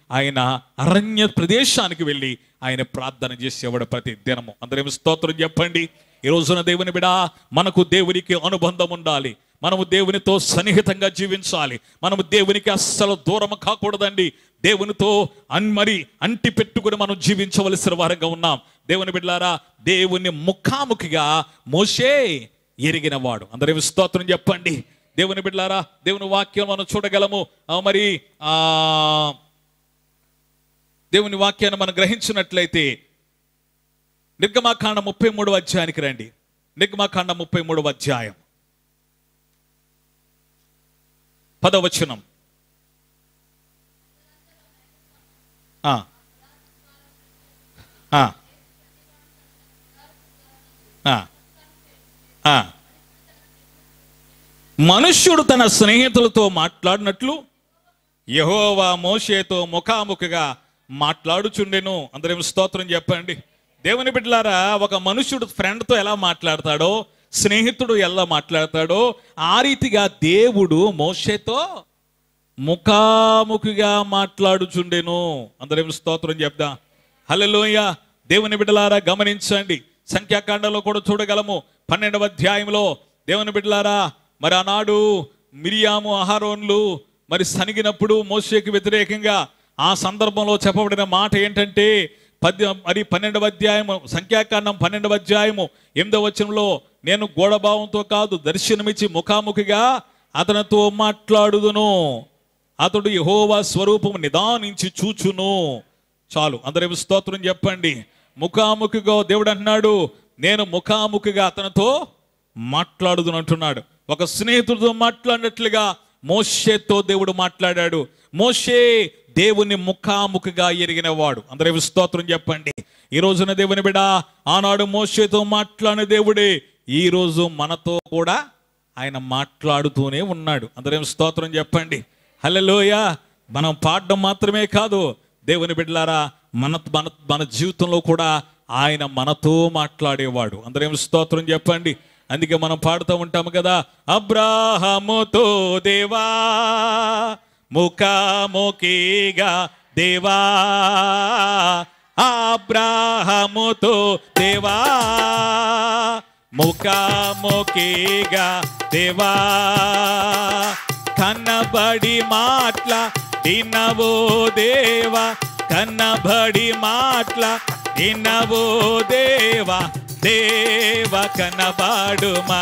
ఆయన అరణ్య ప్రదేశానికి వెళ్ళి ఆయన ప్రార్థన చేసేవాడు ప్రతి దినము అందరేమి స్తోత్రం చెప్పండి ఈ రోజున దేవుని బిడా మనకు దేవునికి అనుబంధం ఉండాలి మనము దేవునితో సన్నిహితంగా జీవించాలి మనము దేవునికి అస్సలు దూరం కాకూడదండి దేవునితో అన్ మరి అంటి పెట్టుకుని మనం జీవించవలసిన వారంగా ఉన్నాం దేవుని బిడ్డారా దేవుని ముఖాముఖిగా మోసే ఎరిగిన వాడు అందరేమి స్తోత్రం చెప్పండి దేవుని బిడ్డారా దేవుని వాక్యం మనం చూడగలము ఆ, మరి ఆ దేవుని వాక్యాన్ని మనం గ్రహించినట్లయితే నిర్గమాకాండ ముప్పై మూడవ అధ్యాయానికి రండి నిర్గమాకాండ ముప్పై మూడవ అధ్యాయం పదవచనం ఆ. ఆ. ఆ. ఆ. మనుష్యుడు తన స్నేహితులతో మాట్లాడినట్లు యహోవా మోషేతో ముఖాముఖిగా మాట్లాడుచుండెను అందరేం స్తోత్రం చెప్పండి దేవుని బిడ్డలారా ఒక మనుషుడు ఫ్రెండ్తో ఎలా మాట్లాడతాడో స్నేహితుడు ఎలా మాట్లాడతాడో ఆ రీతిగా దేవుడు మోషేతో ముఖాముఖిగా మాట్లాడుచుండెను అందరేం స్తోత్రం చెప్దా హల్లెలూయ దేవుని బిడ్డలారా గమనించండి సంఖ్యాకాండంలో కూడా చూడగలము పన్నెండవ అధ్యాయంలో దేవుని బిడ్డలారా మరి ఆనాడు మిరియాము అహారోన్లు మరి సనిగినప్పుడు మోషేకి వ్యతిరేకంగా ఆ సందర్భంలో చెప్పబడిన మాట ఏంటంటే పద్య మరి పన్నెండవ అధ్యాయము సంఖ్యాకాండం పన్నెండవ అధ్యాయము ఎనిమిదవ వచనంలో నేను గోడభావంతో కాదు దర్శనమిచ్చి ముఖాముఖిగా అతనితో మాట్లాడుదును అతడు యహోవా స్వరూపము నిదానించి చూచును చాలు అందరేమో స్తోత్రం చెప్పండి ముఖాముఖిగా దేవుడు అంటున్నాడు నేను ముఖాముఖిగా అతనితో మాట్లాడుదునంటున్నాడు ఒక స్నేహితుడితో మాట్లాడినట్లుగా మోషేతో దేవుడు మాట్లాడాడు మోషే దేవుని ముఖాముఖిగా ఎరిగిన వాడు అందరూ స్తోత్రం చెప్పండి ఈ రోజున దేవుని బిడ ఆనాడు మోషేతో మాట్లాడిన దేవుడే ఈ రోజు మనతో కూడా ఆయన మాట్లాడుతూనే ఉన్నాడు అందరేం స్తోత్రం చెప్పండి హల్లెలూయ మనం పాడడం మాత్రమే కాదు దేవుని బిడ్డలారా మన మన మన జీవితంలో కూడా ఆయన మనతో మాట్లాడేవాడు అందరేం స్తోత్రం చెప్పండి అందుకే మనం పాడుతూ ఉంటాము కదా అబ్రాహముతో దేవా ముఖాముఖిగా దేవా అబ్రాహముతో దేవా ముఖాముఖిగా దేవా కన్నబడి మాట్ల వినవో దేవా కన్నబడి మాట్ల వినవో దేవా దేవ కనబాడుమా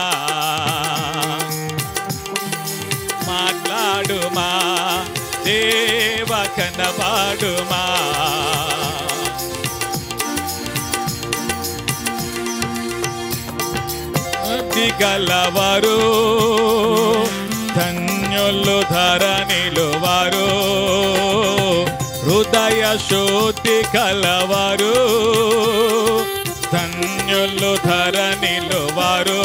మాట్లాడుమా దేవ కనబాడుమా దిగలవారు ధన్యులు ధర నిలువారు హృదయ శోధి కలవారు ధన్యులు ధర నిలువారు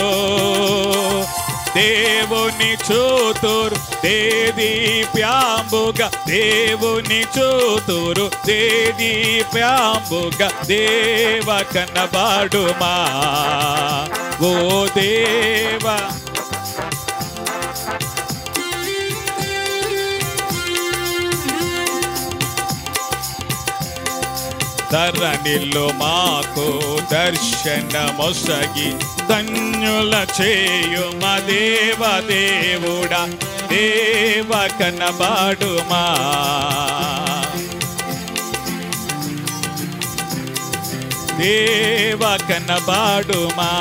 దేవుని చూతురు దేది ప్యాంబుగా దేవుని చూతురు దేది ప్యాంబుగా దేవ కనబాడుమా ఓ దేవ ధరణిలో మాకు దర్శనమొసగి ధన్యుల చేయు మా దేవ దేవుడా దేవ కనబాడుమా దేవ కనబాడుమా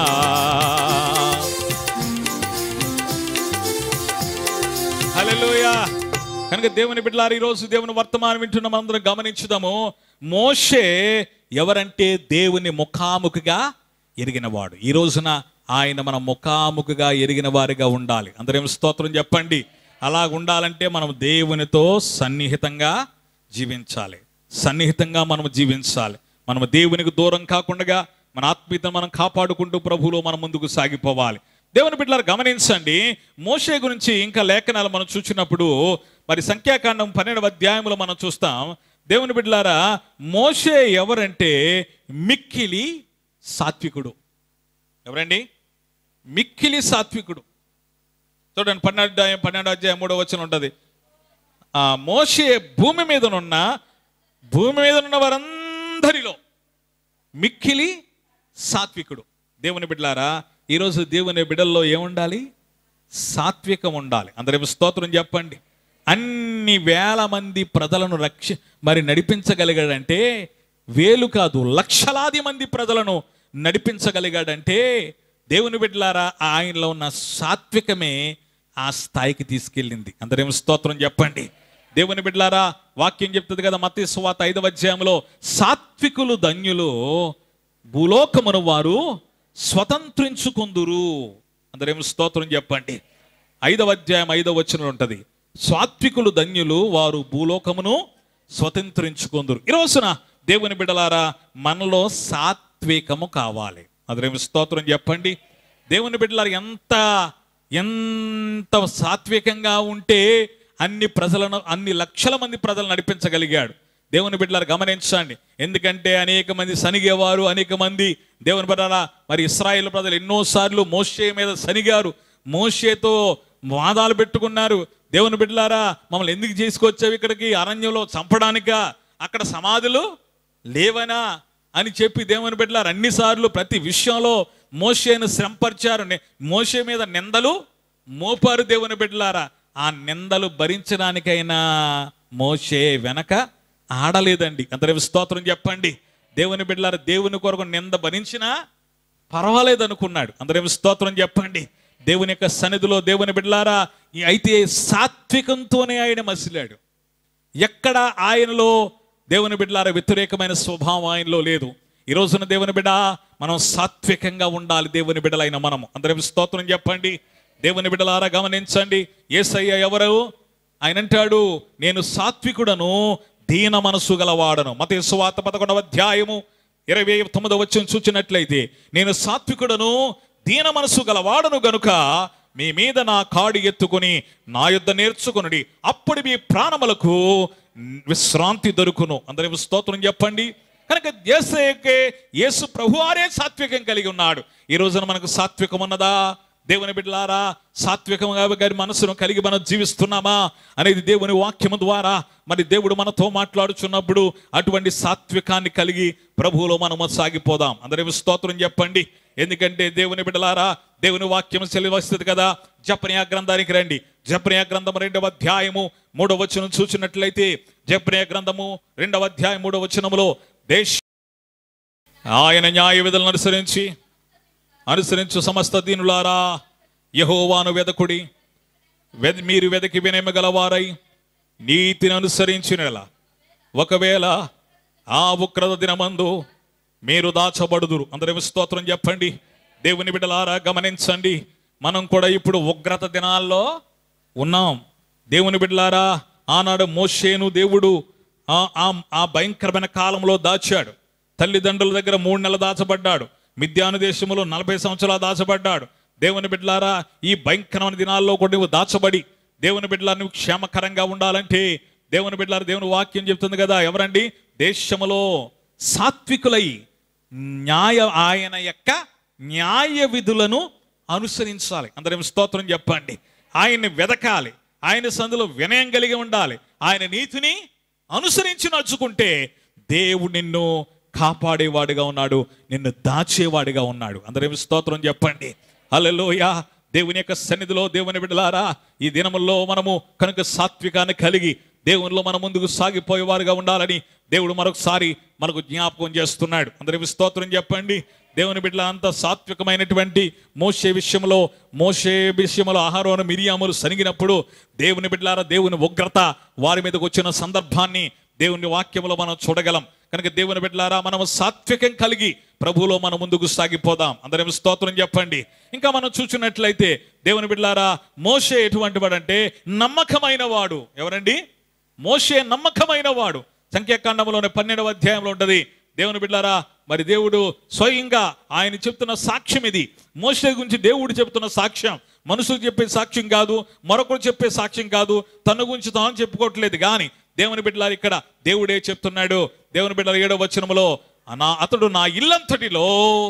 హల్లెలూయా కనుక దేవుని బిడ్డలారు ఈ రోజు దేవుని వర్తమానం వింటున్న అందరం గమనించుదాము మోషే ఎవరంటే దేవుని ముఖాముఖిగా ఎరిగినవాడు ఈ రోజున ఆయన మన ముఖాముఖిగా ఎరిగిన వారిగా ఉండాలి అందరేం స్తోత్రం చెప్పండి అలా ఉండాలంటే మనం దేవునితో సన్నిహితంగా జీవించాలి సన్నిహితంగా మనం జీవించాలి మనం దేవునికి దూరం కాకుండా మన ఆత్మీయతను మనం కాపాడుకుంటూ ప్రభువులో మనం ముందుకు సాగిపోవాలి దేవుని బిడ్డలారు గమనించండి మోషే గురించి ఇంకా లేఖనాలు మనం చూసినప్పుడు మరి సంఖ్యాకాండం పన్నెండవ అధ్యాయంలో మనం చూస్తాం దేవుని బిడ్డలారా మోషే ఎవరంటే మిక్కిలి సాత్వికుడు ఎవరండి మిక్కిలి సాత్వికుడు చూడండి పన్నెండు అధ్యాయం పన్నెండు అధ్యాయం మూడో వచ్చిన ఉంటుంది ఆ మోషే భూమి మీదనున్న భూమి మీద ఉన్న వారందరిలో మిక్కిలి సాత్వికుడు దేవుని బిడ్డలారా ఈరోజు దేవుని బిడ్డల్లో ఏముండాలి సాత్వికం ఉండాలి అందరేమో స్తోత్రం చెప్పండి అన్ని వేల మంది ప్రజలను రక్ష మరి నడిపించగలిగాడంటే వేలు కాదు లక్షలాది మంది ప్రజలను నడిపించగలిగాడంటే దేవుని బిడ్డలారా ఆయనలో ఉన్న సాత్వికమే ఆ స్థాయికి తీసుకెళ్ళింది అందరేమో స్తోత్రం చెప్పండి దేవుని బిడ్డలారా వాక్యం చెప్తుంది కదా మత్తి సువాత ఐదవ అధ్యాయంలో సాత్వికులు ధన్యులు భూలోకమును వారు స్వతంత్రించుకుందురు అందరేమో స్తోత్రం చెప్పండి ఐదవ అధ్యాయం ఐదవ వచనం ఉంటది సాత్వికులు ధన్యులు వారు భూలోకమును స్వతంత్రించుకుందురు ఈ రోజున దేవుని బిడ్డలారా మనలో సాత్వికము కావాలి అదేమి స్తోత్రం చెప్పండి దేవుని బిడ్డలారా ఎంత ఎంత సాత్వికంగా ఉంటే అన్ని ప్రజలను అన్ని లక్షల మంది ప్రజలు నడిపించగలిగాడు దేవుని బిడ్డలారు గమనించండి ఎందుకంటే అనేక మంది సనిగేవారు అనేక మంది దేవుని బిడ్డలారా మరి ఇస్రాయేల్ ప్రజలు ఎన్నోసార్లు మోషే మీద సనిగారు మోషేతో వాదాలు పెట్టుకున్నారు దేవుని బిడ్డలారా మమ్మల్ని ఎందుకు చేసుకొచ్చావు ఇక్కడికి అరణ్యంలో చంపడానికా అక్కడ సమాధులు లేవనా అని చెప్పి దేవుని బిడ్డలారు అన్నిసార్లు ప్రతి విషయంలో మోషేను శ్రమపరిచారు నే- మోషే మీద నిందలు మోపారు దేవుని బిడ్డలారా ఆ నిందలు భరించడానికైనా మోషే వెనక ఆడలేదండి అందరి స్తోత్రం చెప్పండి దేవుని బిడ్డలారా దేవుని కొరకు నింద భరించినా పర్వాలేదు అనుకున్నాడు అందరేమి స్తోత్రం చెప్పండి దేవుని యొక్క సన్నిధిలో దేవుని బిడ్డలారా ఈ అయితే సాత్వికంతోనే ఆయన మసిలాడు ఎక్కడ ఆయనలో దేవుని బిడ్డలార వ్యతిరేకమైన స్వభావం ఆయనలో లేదు ఈ రోజున దేవుని బిడ్డ మనం సాత్వికంగా ఉండాలి దేవుని బిడ్డలైన మనము అందరం స్తోత్రం చెప్పండి దేవుని బిడ్డలారా గమనించండి ఏసయ్య ఎవరు ఆయన అంటాడు నేను సాత్వికుడను దీన మనసు గలవాడను మత సువాత పదకొండవ అధ్యాయము ఇరవై తొమ్మిదవ వచ్చిన చూచినట్లయితే నేను సాత్వికుడను దీన మనసు గలవాడను గనుక మీ మీద నా కాడి ఎత్తుకొని నా యుద్ధ నేర్చుకునుడి అప్పుడు మీ ప్రాణములకు విశ్రాంతి దొరుకును అందరి స్తోత్రం చెప్పండి కనుక యేసయ్యకే యేసు ప్రభువారే సాత్వికం కలిగి ఉన్నాడు ఈ రోజున మనకు సాత్వికం ఉన్నదా దేవుని బిడ్డలారా సాత్వికంగా గారి మనసును కలిగి మనం జీవిస్తున్నామా అనేది దేవుని వాక్యము ద్వారా మరి దేవుడు మనతో మాట్లాడుచున్నప్పుడు అటువంటి సాత్వికాన్ని కలిగి ప్రభువులో మనము సాగిపోదాం అందరి స్తోత్రం చెప్పండి ఎందుకంటే దేవుని బిడ్డలారా దేవుని వాక్యం సెలవస్తుంది కదా జపనియా గ్రంథానికి రండి జపనియా గ్రంథం రెండవ అధ్యాయము మూడవ వచనం చూసినట్లయితే జపనియా గ్రంథము రెండవ అధ్యాయం మూడవ వచనములో దేశ ఆయన న్యాయ విధులను అనుసరించి అనుసరించు సమస్త దీనులారా యహోవాను వెదకుడి వెద మీరు వెదకి వినేమగలవారై నీతిని అనుసరించిన ఒకవేళ ఆ ఉగ్రత దినమందు మీరు దాచబడుదురు అందరి స్తోత్రం చెప్పండి దేవుని బిడ్డలారా గమనించండి మనం కూడా ఇప్పుడు ఉగ్రత దినాల్లో ఉన్నాం దేవుని బిడ్డలారా ఆనాడు మోషేను దేవుడు ఆ- ఆ- ఆ భయంకరమైన కాలంలో దాచాడు తల్లిదండ్రుల దగ్గర మూడు నెలలు దాచబడ్డాడు మిద్యాను దేశంలో నలభై సంవత్సరాలు దాచబడ్డాడు దేవుని బిడ్డలారా ఈ భయంకరమైన దినాల్లో కూడా నువ్వు దాచబడి దేవుని బిడ్డలా నువ్వు క్షేమకరంగా ఉండాలంటే దేవుని బిడ్డలారా దేవుని వాక్యం చెప్తుంది కదా ఎవరండి దేశములో సాత్వికులై న్యాయ ఆయన యొక్క న్యాయ విధులను అనుసరించాలి అందరం స్తోత్రం చెప్పండి ఆయన్ని వెదకాలి ఆయన సందులో వినయం కలిగి ఉండాలి ఆయన నీతిని అనుసరించి నడుచుకుంటే దేవుడు నిన్ను కాపాడేవాడిగా ఉన్నాడు నిన్ను దాచేవాడిగా ఉన్నాడు అందరేమి స్తోత్రం చెప్పండి హల్లెలూయా దేవుని యొక్క సన్నిధిలో దేవుని బిడ్డలారా ఈ దినముల్లో మనము కనుక సాత్వికాన్ని కలిగి దేవునిలో మన ముందుకు సాగిపోయేవారుగా ఉండాలని దేవుడు మరొకసారి మనకు జ్ఞాపకం చేస్తున్నాడు అందరికి స్తోత్రం చెప్పండి దేవుని బిడ్డల అంత సాత్వికమైనటువంటి మోషే విషయంలో మోషే విషయంలో ఆహారం మిరియాములు సనిగినప్పుడు దేవుని బిడ్డలారా దేవుని ఉగ్రత వారి మీదకి వచ్చిన సందర్భాన్ని దేవుని వాక్యంలో మనం చూడగలం కనుక దేవుని బిడ్డలారా మనము సాత్వికం కలిగి ప్రభువులో మనం ముందుకు సాగిపోదాం అందరం స్తోత్రం చెప్పండి ఇంకా మనం చూసినట్లయితే దేవుని బిడ్డలారా మోషే ఎటువంటి వాడంటే నమ్మకమైన వాడు ఎవరండి మోషే నమ్మకమైన వాడు సంఖ్యాకాండంలోని పన్నెండవ అధ్యాయంలో ఉంటది దేవుని బిడ్డారా మరి దేవుడు స్వయంగా ఆయన చెప్తున్న సాక్ష్యం ఇది మోషే గురించి దేవుడు చెప్తున్న సాక్ష్యం మనుషులు చెప్పే సాక్ష్యం కాదు మరొకరు చెప్పే సాక్ష్యం కాదు తన గురించి తాను చెప్పుకోవట్లేదు కానీ దేవుని బిడ్డలారు ఇక్కడ దేవుడే చెప్తున్నాడు దేవుని బిడ్డల ఏడవ వచనములో నా అతడు నా ఇల్లంతటిలో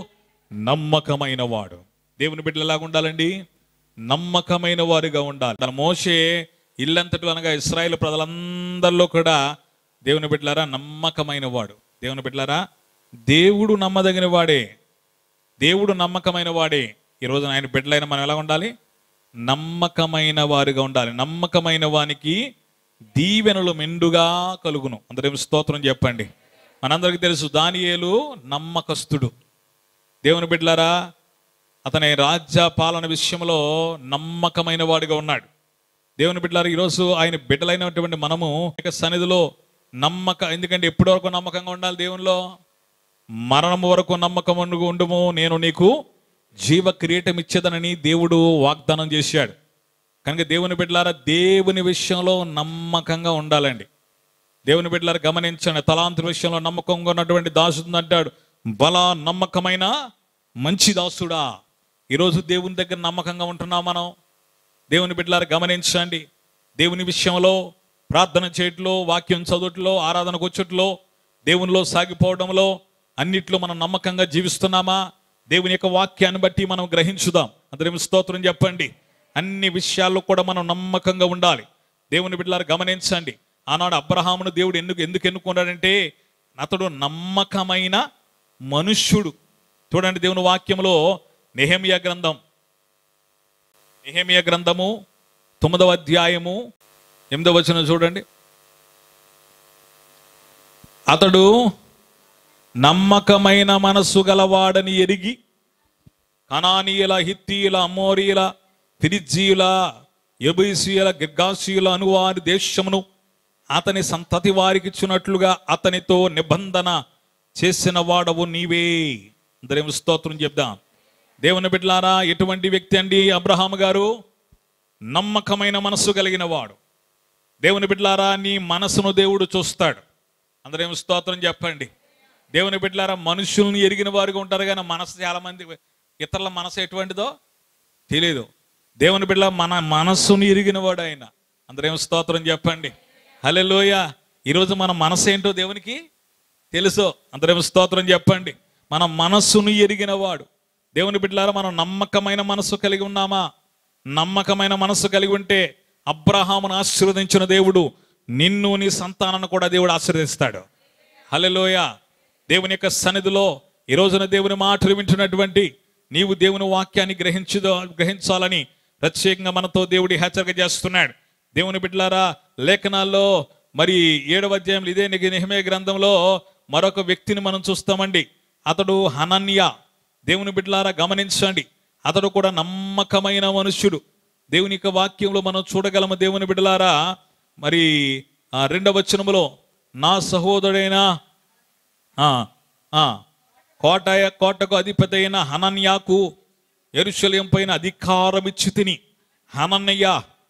నమ్మకమైన వాడు దేవుని బిడ్డలు ఎలాగ ఉండాలండి నమ్మకమైన వారుగా ఉండాలి తన మోషే ఇల్లంతటి అనగా ఇస్రాయేల్ ప్రజలందరిలో కూడా దేవుని బిడ్డలారా నమ్మకమైన వాడు దేవుని బిడ్డలారా దేవుడు నమ్మదగిన వాడే దేవుడు నమ్మకమైన వాడే ఈరోజు ఆయన బిడ్డలైన మనం ఎలా ఉండాలి నమ్మకమైన వారిగా ఉండాలి నమ్మకమైన వానికి దీవెనలు మెండుగా కలుగును అందరేం స్తోత్రం చెప్పండి మనందరికీ తెలుసు దానియేలు నమ్మకస్తుడు దేవుని బిడ్డలారా అతని రాజ్య పాలన విషయంలో నమ్మకమైన వాడిగా ఉన్నాడు దేవుని బిడ్డలారా ఈరోజు ఆయన బిడ్డలైనటువంటి మనము ఇక సన్నిధిలో నమ్మక ఎందుకంటే ఎప్పటి వరకు నమ్మకంగా ఉండాలి దేవునిలో మరణం వరకు నమ్మకం ఉండు- ఉండుము నేను నీకు జీవ కిరీటం ఇచ్చేదనని దేవుడు వాగ్దానం చేశాడు కనుక దేవుని బిడ్డలారా దేవుని విషయంలో నమ్మకంగా ఉండాలండి దేవుని బిడ్డలారా గమనించండి తలాంతుల విషయంలో నమ్మకంగా ఉన్నటువంటి దాసుడు అంటాడు బల నమ్మకమైన మంచి దాసుడా ఈరోజు దేవుని దగ్గర నమ్మకంగా ఉంటున్నాం మనం దేవుని బిడ్డలారా గమనించండి దేవుని విషయంలో ప్రార్థన చేయట్లో వాక్యం చదువుట్లో ఆరాధనకు వచ్చుట్లో దేవునిలో సాగిపోవడంలో అన్నిట్లో మనం నమ్మకంగా జీవిస్తున్నామా దేవుని యొక్క వాక్యాన్ని బట్టి మనం గ్రహించుదాం అందరం స్తోత్రం చెప్పండి అన్ని విషయాల్లో కూడా మనం నమ్మకంగా ఉండాలి దేవుని బిడ్డలారా గమనించండి ఆనాడు అబ్రహామును దేవుడు ఎందుకు ఎందుకు ఎన్నుకున్నాడంటే అతడు నమ్మకమైన మనుష్యుడు చూడండి దేవుని వాక్యంలో నెహమియా గ్రంథం నెహమియా గ్రంథము తొమ్మిదవ అధ్యాయము ఎనిమిదవ వచనం చూడండి అతడు నమ్మకమైన మనస్సు గలవాడని ఎరిగి కనానీయుల హిత్తీయుల అమోరీయుల ఫిరిజ్జీయుల ఎబీసీయుల గిర్గాసీయుల అనువారి దేశమును అతని సంతతి వారికి ఇచ్చినట్లుగా అతనితో నిబంధన చేసిన వాడవు నీవే అందరేం స్తోత్రం చెప్దాం దేవుని బిడ్డలారా ఎటువంటి వ్యక్తి అండి అబ్రహాం గారు నమ్మకమైన మనస్సు కలిగిన వాడు దేవుని బిడ్డలారా నీ మనసును దేవుడు చూస్తాడు అందరేం స్తోత్రం చెప్పండి దేవుని బిడ్డలారా మనుషుల్ని ఎరిగిన వారుగా ఉంటారు కానీ మనసు చాలా మంది ఇతరుల మనసు ఎటువంటిదో తెలియదు దేవుని బిడ్డ మన మనస్సును ఎరిగిన వాడు ఆయన అందరేం స్తోత్రం చెప్పండి హలెలోయ ఈరోజు మన మనసు ఏంటో దేవునికి తెలుసు అందరేం స్తోత్రం చెప్పండి మన మనస్సును ఎరిగిన వాడు దేవుని బిడ్డలారా మనం నమ్మకమైన మనస్సు కలిగి ఉన్నామా నమ్మకమైన మనస్సు కలిగి ఉంటే అబ్రహామును ఆశీర్వదించిన దేవుడు నిన్ను నీ సంతానాన్ని కూడా దేవుడు ఆశీర్వదిస్తాడు హల్లెలూయ దేవుని యొక్క సన్నిధిలో ఈ రోజున దేవుని మాటలు వింటున్నటువంటి నీవు దేవుని వాక్యాన్ని గ్రహించుదో గ్రహించాలని ప్రత్యేకంగా మనతో దేవుడి హెచ్చరిక చేస్తున్నాడు దేవుని బిడ్డలారా లేఖనాల్లో మరి ఏడవ అధ్యాయంలో ఇదే నిహమే గ్రంథంలో మరొక వ్యక్తిని మనం చూస్తామండి అతడు హనన్య దేవుని బిడ్డలారా గమనించండి అతడు కూడా నమ్మకమైన మనుష్యుడు దేవుని యొక్క వాక్యంలో మనం చూడగలము దేవుని బిడ్డలారా మరి ఆ రెండవ వచనములో నా సహోదరుడైన ఆ, ఆ, కోట కోటకు అధిపతి అయిన హనన్యాకు ఎరుశల్యం పైన అధికారం ఇచ్చి తిని హనన్య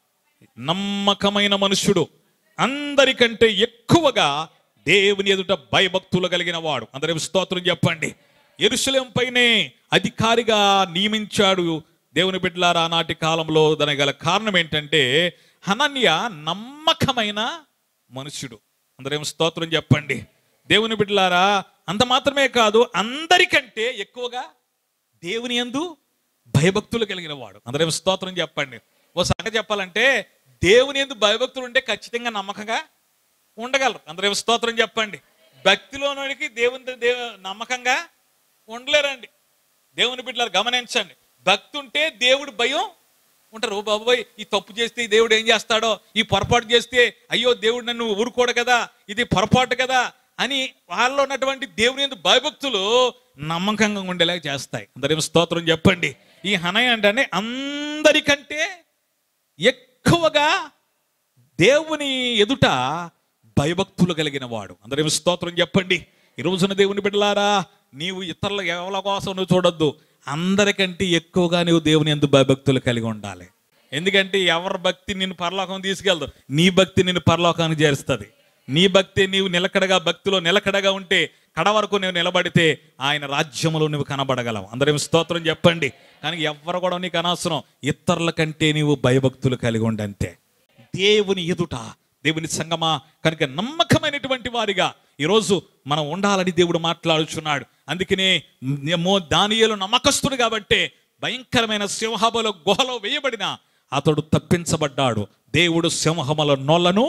నమ్మకమైన మనుష్యుడు అందరికంటే ఎక్కువగా దేవుని ఎదుట భయభక్తులు కలిగిన వాడు అందరి స్తోత్రం చెప్పండి ఎరుశలేం పైనే అధికారిగా నియమించాడు దేవుని బిడ్డలారా నాటి కాలంలో దానికి గల కారణం ఏంటంటే హనన్య నమ్మకమైన మనుష్యుడు అందరేం స్తోత్రం చెప్పండి దేవుని బిడ్డలారా అంత మాత్రమే కాదు అందరికంటే ఎక్కువగా దేవుని యందు భయభక్తులు కలిగిన వాడు అందరేం స్తోత్రం చెప్పండి ఓ సంగతి చెప్పాలంటే దేవుని యందు భయభక్తులు ఉంటే ఖచ్చితంగా నమ్మకంగా ఉండగలరు అందరేం స్తోత్రం చెప్పండి భక్తిలోనికి దేవుని దేవ నమ్మకంగా ఉండలేరండి దేవుని బిడ్డలారు గమనించండి భక్తి ఉంటే దేవుడు భయం ఉంటారు ఓ బాబోయ్ ఈ తప్పు చేస్తే ఈ దేవుడు ఏం చేస్తాడో ఈ పొరపాటు చేస్తే అయ్యో దేవుడు నన్ను ఊరుకోడు కదా ఇది పొరపాటు కదా అని వాళ్ళలో ఉన్నటువంటి దేవుని యందు భయభక్తులు నమ్మకంగా ఉండేలా చేస్తాయి అందరేం స్తోత్రం చెప్పండి ఈ హనయ అంటే అందరికంటే ఎక్కువగా దేవుని ఎదుట భయభక్తులు కలిగిన వాడు అందరేం స్తోత్రం చెప్పండి ఈ రోజున దేవుని బిడ్డలారా నీవు ఇతరుల ఎవరి కోసం నువ్వు చూడొద్దు అందరికంటే ఎక్కువగా నీవు దేవుని ఎందు భయభక్తులు కలిగి ఉండాలి ఎందుకంటే ఎవరి భక్తి నిన్ను పరలోకం తీసుకెళ్దు నీ భక్తి నిన్ను పరలోకానికి చేరుస్తుంది నీ భక్తి నీవు నిలకడగా భక్తిలో నిలకడగా ఉంటే కడ వరకు నువ్వు నిలబడితే ఆయన రాజ్యములో నువ్వు కనబడగలవు అందరం స్తోత్రం చెప్పండి కానీ ఎవరు కూడా నీకు అనవసరం ఇతరుల కంటే నీవు భయభక్తులు కలిగి ఉండంతే దేవుని ఎదుట దేవుని సంగమా కనుక నమ్మకమైనటువంటి వారిగా ఈరోజు మనం ఉండాలని దేవుడు మాట్లాడుచున్నాడు అందుకనే మో దానియేలు నమ్మకస్తుడు కాబట్టే భయంకరమైన సింహముల గుహలో వేయబడిన అతడు తప్పించబడ్డాడు దేవుడు సింహముల నోళ్లను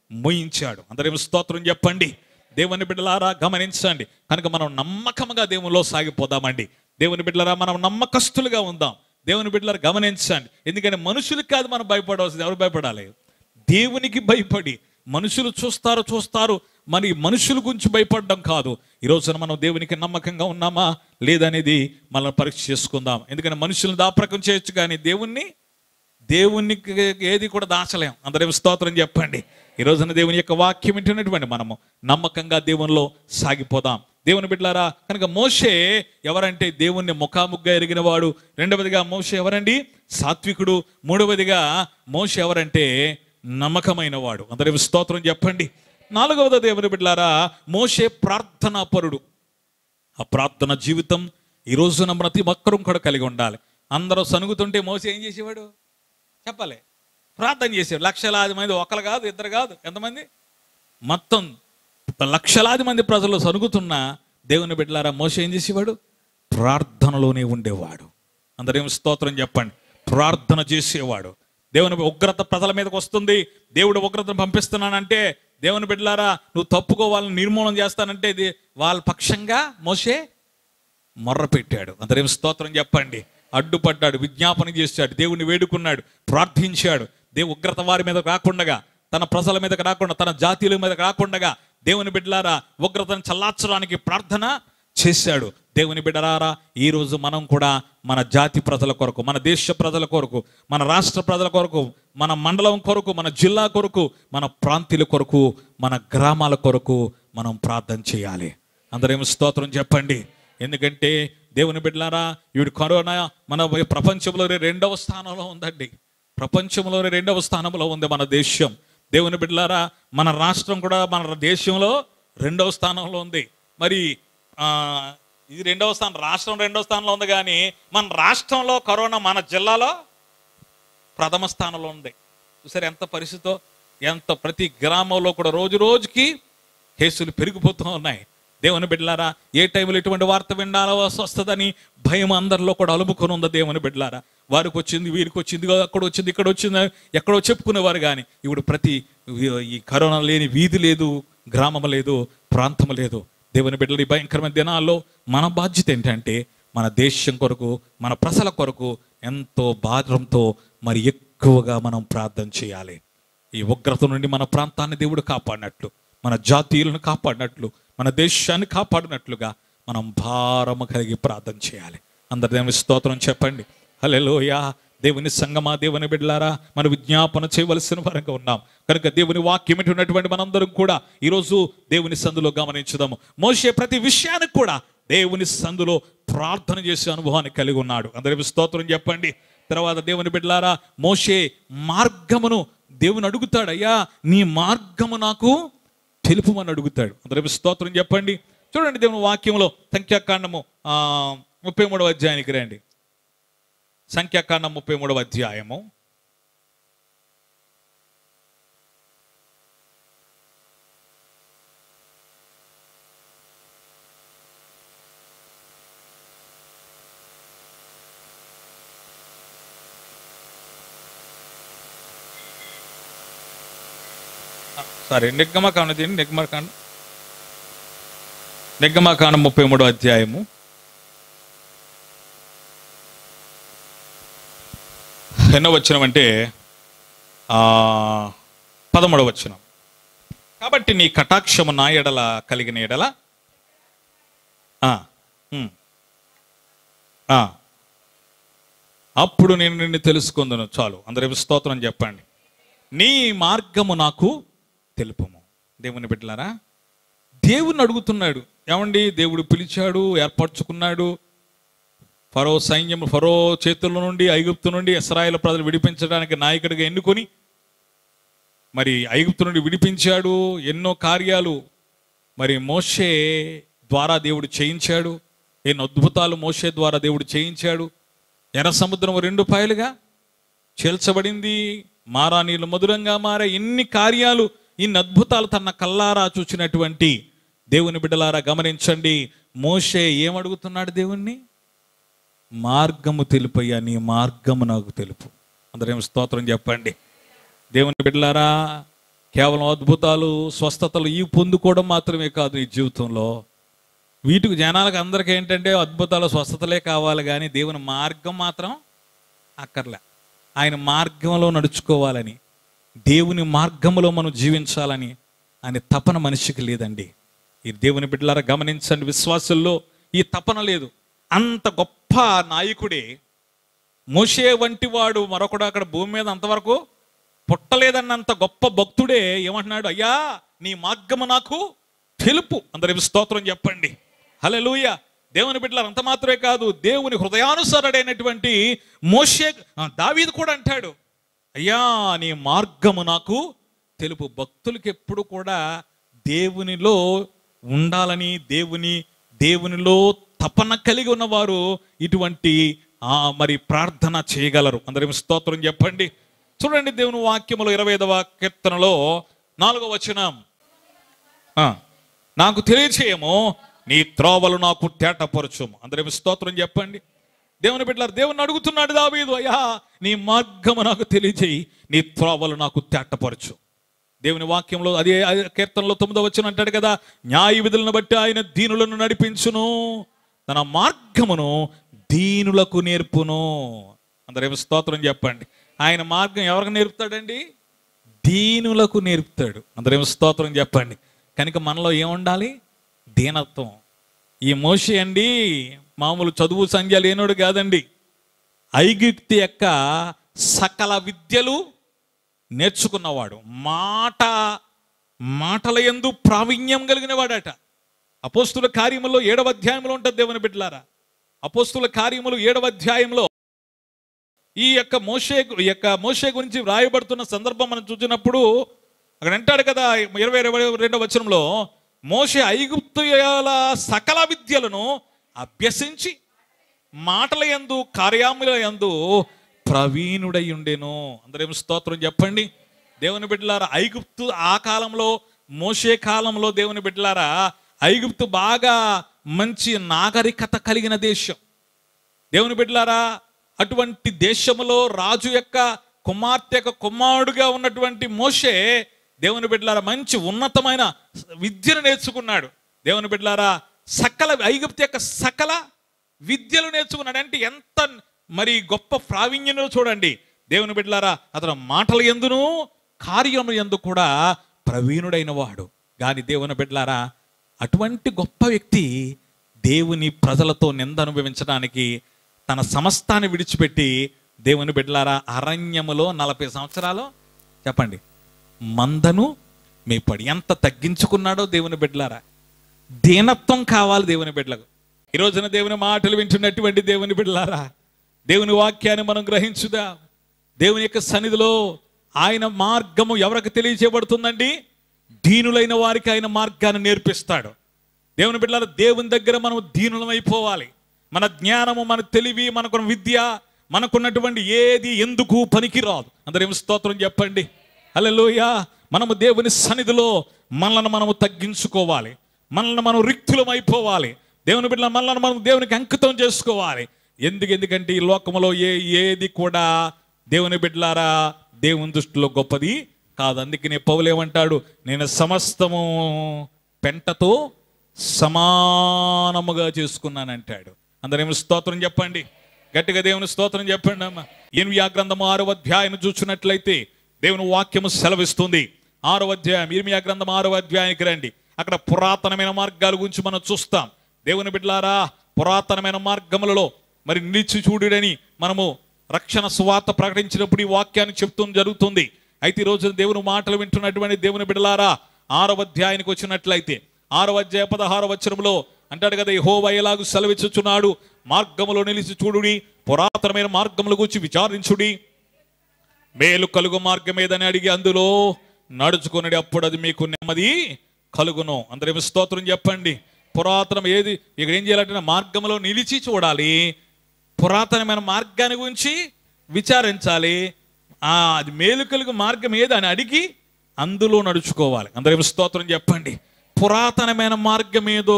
మోయించాడు అందరేమో స్తోత్రం చెప్పండి దేవుని బిడ్డలారా గమనించండి కనుక మనం నమ్మకంగా దేవునిలో సాగిపోదామండి దేవుని బిడ్డలారా మనం నమ్మకస్తులుగా ఉందాం దేవుని బిడ్డలారా గమనించండి ఎందుకంటే మనుషులకు కాదు మనం భయపడవలసింది ఎవరు భయపడాలి దేవునికి భయపడి మనుషులు చూస్తారు చూస్తారు మరి మనుషుల గురించి భయపడడం కాదు ఈ రోజున మనం దేవునికి నమ్మకంగా ఉన్నామా లేదనేది మనం పరీక్ష చేసుకుందాం ఎందుకంటే మనుషులను దాపరకం చేయొచ్చు కానీ దేవుణ్ణి దేవునికి ఏది కూడా దాచలేం అందరేం స్తోత్రం చెప్పండి ఈ రోజున దేవుని యొక్క వాక్యం వింటున్నటువంటి మనము నమ్మకంగా దేవునిలో సాగిపోదాం దేవుని బిడ్డలారా కనుక మోషే ఎవరంటే దేవుణ్ణి ముఖాముగ్గా ఎరిగిన వాడు రెండవదిగా మోషే ఎవరండి సాత్వికుడు మూడవదిగా మోషే ఎవరంటే నమ్మకమైన వాడు అందరి స్తోత్రం చెప్పండి నాలుగవది దేవుని బిడ్డలారా మోషే ప్రార్థనా పరుడు ఆ ప్రార్థన జీవితం ఈ రోజున ప్రతి ఒక్కరూ కూడా కలిగి ఉండాలి అందరూ సనుగుతుంటే మోసే ఏం చేసేవాడు చెప్పాలి ప్రార్థన చేసేవాడు లక్షలాది మంది ఒకరు కాదు ఇద్దరు కాదు ఎంతమంది మొత్తం లక్షలాది మంది ప్రజలు సనుగుతున్న దేవుని బిడ్డలారా మోస ఏం చేసేవాడు ప్రార్థనలోనే ఉండేవాడు అందరేం స్తోత్రం చెప్పండి ప్రార్థన చేసేవాడు దేవుని ఉగ్రత ప్రజల మీదకి వస్తుంది దేవుడు ఉగ్రతను పంపిస్తున్నానంటే దేవుని బిడ్డలారా నువ్వు తప్పుకోవాలని నిర్మూలన చేస్తానంటే ఇది వాళ్ళ పక్షంగా మోసే మొర్ర పెట్టాడు అందరేం స్తోత్రం చెప్పండి అడ్డుపడ్డాడు విజ్ఞాపన చేశాడు దేవుని వేడుకున్నాడు ప్రార్థించాడు దేవు ఉగ్రత వారి మీద రాకుండగా తన ప్రజల మీదకి రాకుండా తన జాతీయుల మీదకి రాకుండగా దేవుని బిడ్డలారా ఉగ్రతను చల్లార్చడానికి ప్రార్థన చేశాడు దేవుని బిడ్డలారా ఈ రోజు మనం కూడా మన జాతి ప్రజల కొరకు మన దేశ ప్రజల కొరకు మన రాష్ట్ర ప్రజల కొరకు మన మండలం కొరకు మన జిల్లా కొరకు మన ప్రాంతీయుల కొరకు మన గ్రామాల కొరకు మనం ప్రార్థన చేయాలి అందరేమో స్తోత్రం చెప్పండి ఎందుకంటే దేవుని బిడ్డలారా ఈవిడ కరోనా మన ప్రపంచంలోనే రెండవ స్థానంలో ఉందండి ప్రపంచంలోనే రెండవ స్థానంలో ఉంది మన దేశం దేవుని బిడ్డలారా మన రాష్ట్రం కూడా మన దేశంలో రెండవ స్థానంలో ఉంది మరి ఆ, ఇది రెండవ స్థానం రాష్ట్రం రెండవ స్థానంలో ఉంది కానీ మన రాష్ట్రంలో కరోనా మన జిల్లాలో ప్రథమ స్థానంలో ఉంది చూసారు ఎంత పరిస్థితో ఎంత ప్రతి గ్రామంలో కూడా రోజు రోజుకి కేసులు పెరిగిపోతూ ఉన్నాయి దేవుని బిడ్డలారా ఏ టైంలో ఎటువంటి వార్త వినాలో వస్తుందని భయం అందరిలో కూడా అలుముకొని ఉంది దేవుని బిడ్డలారా వారికి వచ్చింది వీరికి వచ్చింది అక్కడ వచ్చింది ఇక్కడ వచ్చింది ఎక్కడో చెప్పుకునేవారు కానీ ఇప్పుడు ప్రతి ఈ కరోనా లేని వీధి లేదు గ్రామం లేదు ప్రాంతం లేదు దేవుని బిడ్డలు ఈ భయంకరమైన దినాల్లో మన బాధ్యత ఏంటంటే మన దేశం కొరకు మన ప్రజల కొరకు ఎంతో భారంతో మరి ఎక్కువగా మనం ప్రార్థన చేయాలి ఈ ఉగ్రత నుండి మన ప్రాంతాన్ని దేవుడు కాపాడినట్లు మన జాతీయులను కాపాడినట్లు మన దేశాన్ని కాపాడినట్లుగా మనం భారము కలిగి ప్రార్థన చేయాలి అందరి దేవుని స్తోత్రం చెప్పండి హల్లెలూయా దేవుని సంగమా దేవుని బిడ్డలారా మన విజ్ఞాపన చేయవలసిన వరంగా ఉన్నాం కనుక దేవుని వాక్యం ఉన్నటువంటి మనందరం కూడా ఈరోజు దేవుని సందులో గమనించుదాము మోసే ప్రతి విషయానికి కూడా దేవుని సందులో ప్రార్థన చేసే అనుభవాన్ని కలిగి ఉన్నాడు అందరి స్తోత్రం చెప్పండి తర్వాత దేవుని బిడ్డలారా మోషే మార్గమును దేవుని అడుగుతాడు అయ్యా నీ మార్గము నాకు తెలుపుమని అడుగుతాడు అందరి స్తోత్రం చెప్పండి చూడండి దేవుని వాక్యంలో సంఖ్యాకాండము ఆ, ముప్పై మూడవ అధ్యాయానికి రండి సంఖ్యాకాండం ముప్పై మూడవ అధ్యాయము సారీ నిగ్గమకాండ దీన్ని నిగ్గమకాండ నిగ్గమకాండం ముప్పై మూడో అధ్యాయము ఎన్నో వచ్చినం అంటే ఆ, పదమూడవ వచ్చినం కాబట్టి నీ కటాక్షము నా ఎడల కలిగిన ఎడల ఆ, ఉమ్, ఆ, అప్పుడు నేను నిన్ను తెలుసుకుందును చాలు అందరూ స్తోత్రం చెప్పండి నీ మార్గము నాకు తెలుపము దేవుని బిడ్డలారా దేవుని అడుగుతున్నాడు ఏమండి దేవుడు పిలిచాడు ఏర్పరచుకున్నాడు ఫరో సైన్యం ఫరో చేతుల నుండి ఐగుప్తు నుండి ఇస్రాయేల్ ప్రజలు విడిపించడానికి నాయకుడిగా ఎన్నుకొని మరి ఐగుప్తు నుండి విడిపించాడు ఎన్నో కార్యాలు మరి మోషే ద్వారా దేవుడు చేయించాడు ఎన్నో అద్భుతాలు మోషే ద్వారా దేవుడు చేయించాడు ఎర్ర సముద్రం రెండు పాయలుగా చేల్చబడింది మారా నీళ్ళు మధురంగా మారే ఎన్ని కార్యాలు ఇన్ని అద్భుతాలు తన కల్లారా చూచినటువంటి దేవుని బిడ్డలారా గమనించండి మోషే ఏమడుగుతున్నాడు దేవుణ్ణి మార్గము తెలుపయ్యా నీ మార్గము నాకు తెలుపు అందరేం స్తోత్రం చెప్పండి దేవుని బిడ్డలారా కేవలం అద్భుతాలు స్వస్థతలు ఇవి పొందుకోవడం మాత్రమే కాదు ఈ జీవితంలో వీటికి జనాలకు అందరికీ ఏంటంటే అద్భుతాలు స్వస్థతలే కావాలి కానీ దేవుని మార్గం మాత్రం అక్కర్లే ఆయన మార్గంలో నడుచుకోవాలని దేవుని మార్గంలో మనం జీవించాలని ఆయన తపన మనిషికి లేదండి ఈ దేవుని బిడ్డలారా గమనించండి విశ్వాసుల్లో ఈ తపన లేదు అంత గొప్ప నాయకుడే మోషే వంటి వాడు మరొకడు అక్కడ భూమి మీద అంతవరకు పుట్టలేదన్నంత గొప్ప భక్తుడే ఏమంటున్నాడు అయ్యా నీ మార్గము నాకు తెలుపు అందరి స్తోత్రం చెప్పండి హల్లెలూయ దేవుని బిడ్డలు అంత మాత్రమే కాదు దేవుని హృదయానుసరుడైనటువంటి మోషే ఆ, దావీదు కూడా అంటాడు అయ్యా నీ మార్గము నాకు తెలుపు భక్తులకి ఎప్పుడు కూడా దేవునిలో ఉండాలని దేవుని దేవునిలో తపన కలిగి ఉన్నవారు ఇటువంటి ఆ మరి ప్రార్థన చేయగలరు అందరం స్తోత్రం చెప్పండి చూడండి దేవుని వాక్యములో ఇరవై ఐదవ కీర్తనలో నాలుగవ వచనం ఆ, నాకు తెలియచేయము నీ త్రోవలు నాకు తేటపరచుము అందరం స్తోత్రం చెప్పండి దేవుని బిడ్డలారు దేవుని అడుగుతున్నాడు దావీదు అయ్యా నీ మార్గము నాకు తెలియచేయి నీ త్రోవలు నాకు తేటపరచు దేవుని వాక్యంలో అదే అదే కీర్తనలో తొమ్మిదో వచ్చిన అంటాడు కదా న్యాయ విధులను బట్టి ఆయన దీనులను నడిపించును తన మార్గమును దీనులకు నేర్పును అందరేమో స్తోత్రం చెప్పండి ఆయన మార్గం ఎవరికి నేర్పుతాడండి దీనులకు నేర్పుతాడు అందరేమో స్తోత్రం చెప్పండి కనుక మనలో ఏముండాలి దీనత్వం ఈ మోషి అండి మామూలు చదువు సంధ్య లేనోడు కాదండి ఐగుప్తి యొక్క సకల విద్యలు నేర్చుకున్నవాడు మాట మాటల ఎందు ప్రావీణ్యం కలిగిన వాడట అపోస్తుల కార్యములో ఏడవ అధ్యాయంలో ఉంటుంది దేవుని బిడ్డలారా అపోస్తుల కార్యములు ఏడవ అధ్యాయంలో ఈ యొక్క మోషే గు- ఈ యొక్క మోషే గురించి వ్రాయబడుతున్న సందర్భం మనం చూసినప్పుడు అక్కడ అంటాడు కదా ఇరవై ఇరవై రెండవ వచనంలో మోషే ఐగుప్తుల సకల విద్యలను అభ్యసించి మాటల యందు కార్యముల యందు ప్రవీణుడై ఉండెను అందరేం స్తోత్రం చెప్పండి దేవుని బిడ్డలారా ఐగుప్తు ఆ కాలంలో మోషే కాలంలో దేవుని బిడ్డలారా ఐగుప్తు బాగా మంచి నాగరికత కలిగిన దేశం దేవుని బిడ్డలారా అటువంటి దేశములో రాజు యొక్క కుమార్తె యొక్క కుమారుడుగా ఉన్నటువంటి మోషే దేవుని బిడ్డలారా మంచి ఉన్నతమైన విద్యను నేర్చుకున్నాడు దేవుని బిడ్డలారా సకల ఐగుప్తు యొక్క సకల విద్యలు నేర్చుకున్నాడు అంటే ఎంత మరి గొప్ప ప్రావీణ్యను చూడండి దేవుని బిడ్డలారా అతను మాటల ఎందును కార్యము ఎందు కూడా ప్రవీణుడైన వాడు కానీ దేవుని బిడ్డలారా అటువంటి గొప్ప వ్యక్తి దేవుని ప్రజలతో నింద అనుభవించడానికి తన సమస్తాన్ని విడిచిపెట్టి దేవుని బిడ్డలారా అరణ్యములో నలభై సంవత్సరాలు చెప్పండి మందను మేపడి ఎంత తగ్గించుకున్నాడో దేవుని బిడ్డలారా దీనత్వం కావాలి దేవుని బిడ్డలకు ఈ రోజున దేవుని మాటలు వింటున్నటువంటి దేవుని బిడ్డలారా దేవుని వాక్యాన్ని మనం గ్రహించుదా దేవుని యొక్క సన్నిధిలో ఆయన మార్గము ఎవరికి తెలియచేయబడుతుందండి దీనులైన వారికి ఆయన మార్గాన్ని నేర్పిస్తాడు దేవుని బిడ్డలారా దేవుని దగ్గర మనం దీనులమైపోవాలి మన జ్ఞానము మన తెలివి మనకున్న విద్య మనకున్నటువంటి ఏది ఎందుకు పనికిరాదు అందరేం స్తోత్రం చెప్పండి హల్లెలూయా మనము దేవుని సన్నిధిలో మనల్ని మనము తగ్గించుకోవాలి మనల్ని మనం రిక్తులమైపోవాలి దేవుని బిడ్డల మనల్ని మనం దేవునికి అంకితం చేసుకోవాలి ఎందుకు ఎందుకంటే ఈ లోకములో ఏ ఏది కూడా దేవుని బిడ్డలారా దేవుని దృష్టిలో గొప్పది కాదు అందుకనే పౌలు ఏమంటాడు నేను సమస్తము పెంటతో సమానముగా చేసుకున్నానంటాడు అందరేమో స్తోత్రం చెప్పండి గట్టిగా దేవుని స్తోత్రం చెప్పండి అమ్మ ఎనిమిది గ్రంథము ఆరో అధ్యాయం చూసినట్లయితే దేవుని వాక్యము సెలవిస్తుంది ఆరో అధ్యాయం ఇరిమియా గ్రంథం ఆరో అధ్యాయానికి రండి అక్కడ పురాతనమైన మార్గాల గురించి మనం చూస్తాం దేవుని బిడ్డలారా పురాతనమైన మార్గములలో మరి నిలిచి చూడుడని మనము రక్షణ సువార్త ప్రకటించినప్పుడు ఈ వాక్యాన్ని చెప్తూ జరుగుతుంది అయితే ఈ రోజు దేవుని మాటలు వింటున్నటువంటి దేవుని బిడ్డలారా ఆరో అధ్యాయానికి వచ్చినట్లయితే ఆరో అధ్యాయ పదహారో వచనంలో అంటాడు కదా యెహోవా ఎలాగు సెలవిచ్చుచున్నాడు మార్గములో నిలిచి చూడుడి పురాతనమైన మార్గముల గురించి విచారించుడి మేలు కలుగు మార్గం ఏదని అడిగి అందులో నడుచుకునడి అప్పుడు అది మీకు నెమ్మది కలుగును అందరేమి స్తోత్రం చెప్పండి పురాతనం ఏది ఇక్కడ ఏం చేయాలంటే మార్గంలో నిలిచి చూడాలి పురాతనమైన మార్గాన్ని గురించి విచారించాలి ఆ అది మేలు కలుగు మార్గం ఏది అని అడిగి అందులో నడుచుకోవాలి అందరేమి స్తోత్రం చెప్పండి పురాతనమైన మార్గం ఏదో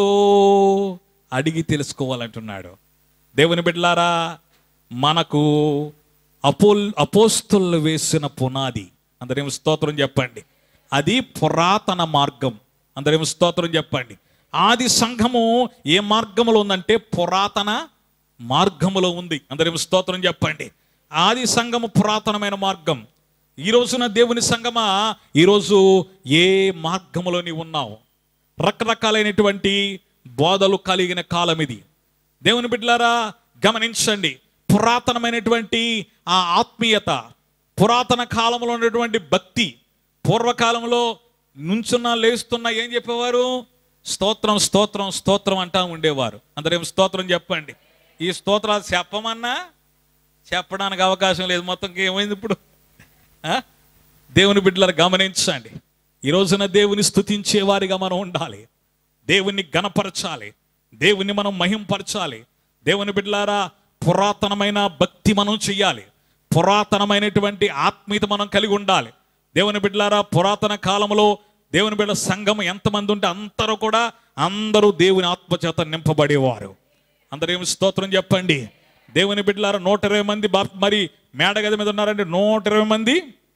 అడిగి తెలుసుకోవాలంటున్నాడు దేవుని బిడ్డలారా మనకు అపోల్ అపోస్తులు వేసిన పునాది అందరేం స్తోత్రం చెప్పండి అది పురాతన మార్గం అందరేమో స్తోత్రం చెప్పండి ఆది సంఘము ఏ మార్గములో ఉందంటే పురాతన మార్గములో ఉంది అందరేమో స్తోత్రం చెప్పండి ఆది సంఘము పురాతనమైన మార్గం ఈ రోజున దేవుని సంగమా ఈరోజు ఏ మార్గములో నీవు ఉన్నావు రకరకాలైనటువంటి బోధలు కలిగిన కాలం ఇది దేవుని బిడ్డలారా గమనించండి పురాతనమైనటువంటి ఆ ఆత్మీయత పురాతన కాలంలో ఉన్నటువంటి భక్తి పూర్వకాలంలో నుంచున్న లేస్తున్న ఏం చెప్పేవారు స్తోత్రం స్తోత్రం స్తోత్రం అంటా ఉండేవారు అందరేం స్తోత్రం చెప్పండి ఈ స్తోత్రాలు చెప్పమన్నా చెప్పడానికి అవకాశం లేదు మొత్తం ఏమైంది ఇప్పుడు ఆ? దేవుని బిడ్డలను గమనించండి ఈ రోజున దేవుని స్తుతించే వారిగా మనం ఉండాలి దేవుణ్ణి గణపరచాలి దేవుణ్ణి మనం మహింపరచాలి దేవుని బిడ్డలారా పురాతనమైన భక్తి మనం చెయ్యాలి పురాతనమైనటువంటి ఆత్మీయత మనం కలిగి ఉండాలి దేవుని బిడ్డలారా పురాతన కాలంలో దేవుని బిడ్డ సంఘం ఎంతమంది ఉంటే అందరూ కూడా అందరూ దేవుని ఆత్మచేత నింపబడేవారు అందరూ ఏమి స్తోత్రం చెప్పండి దేవుని బిడ్డలారా నూట ఇరవై మంది బాప్- మరి మేడగది మీద ఉన్నారంటే నూట ఇరవై మంది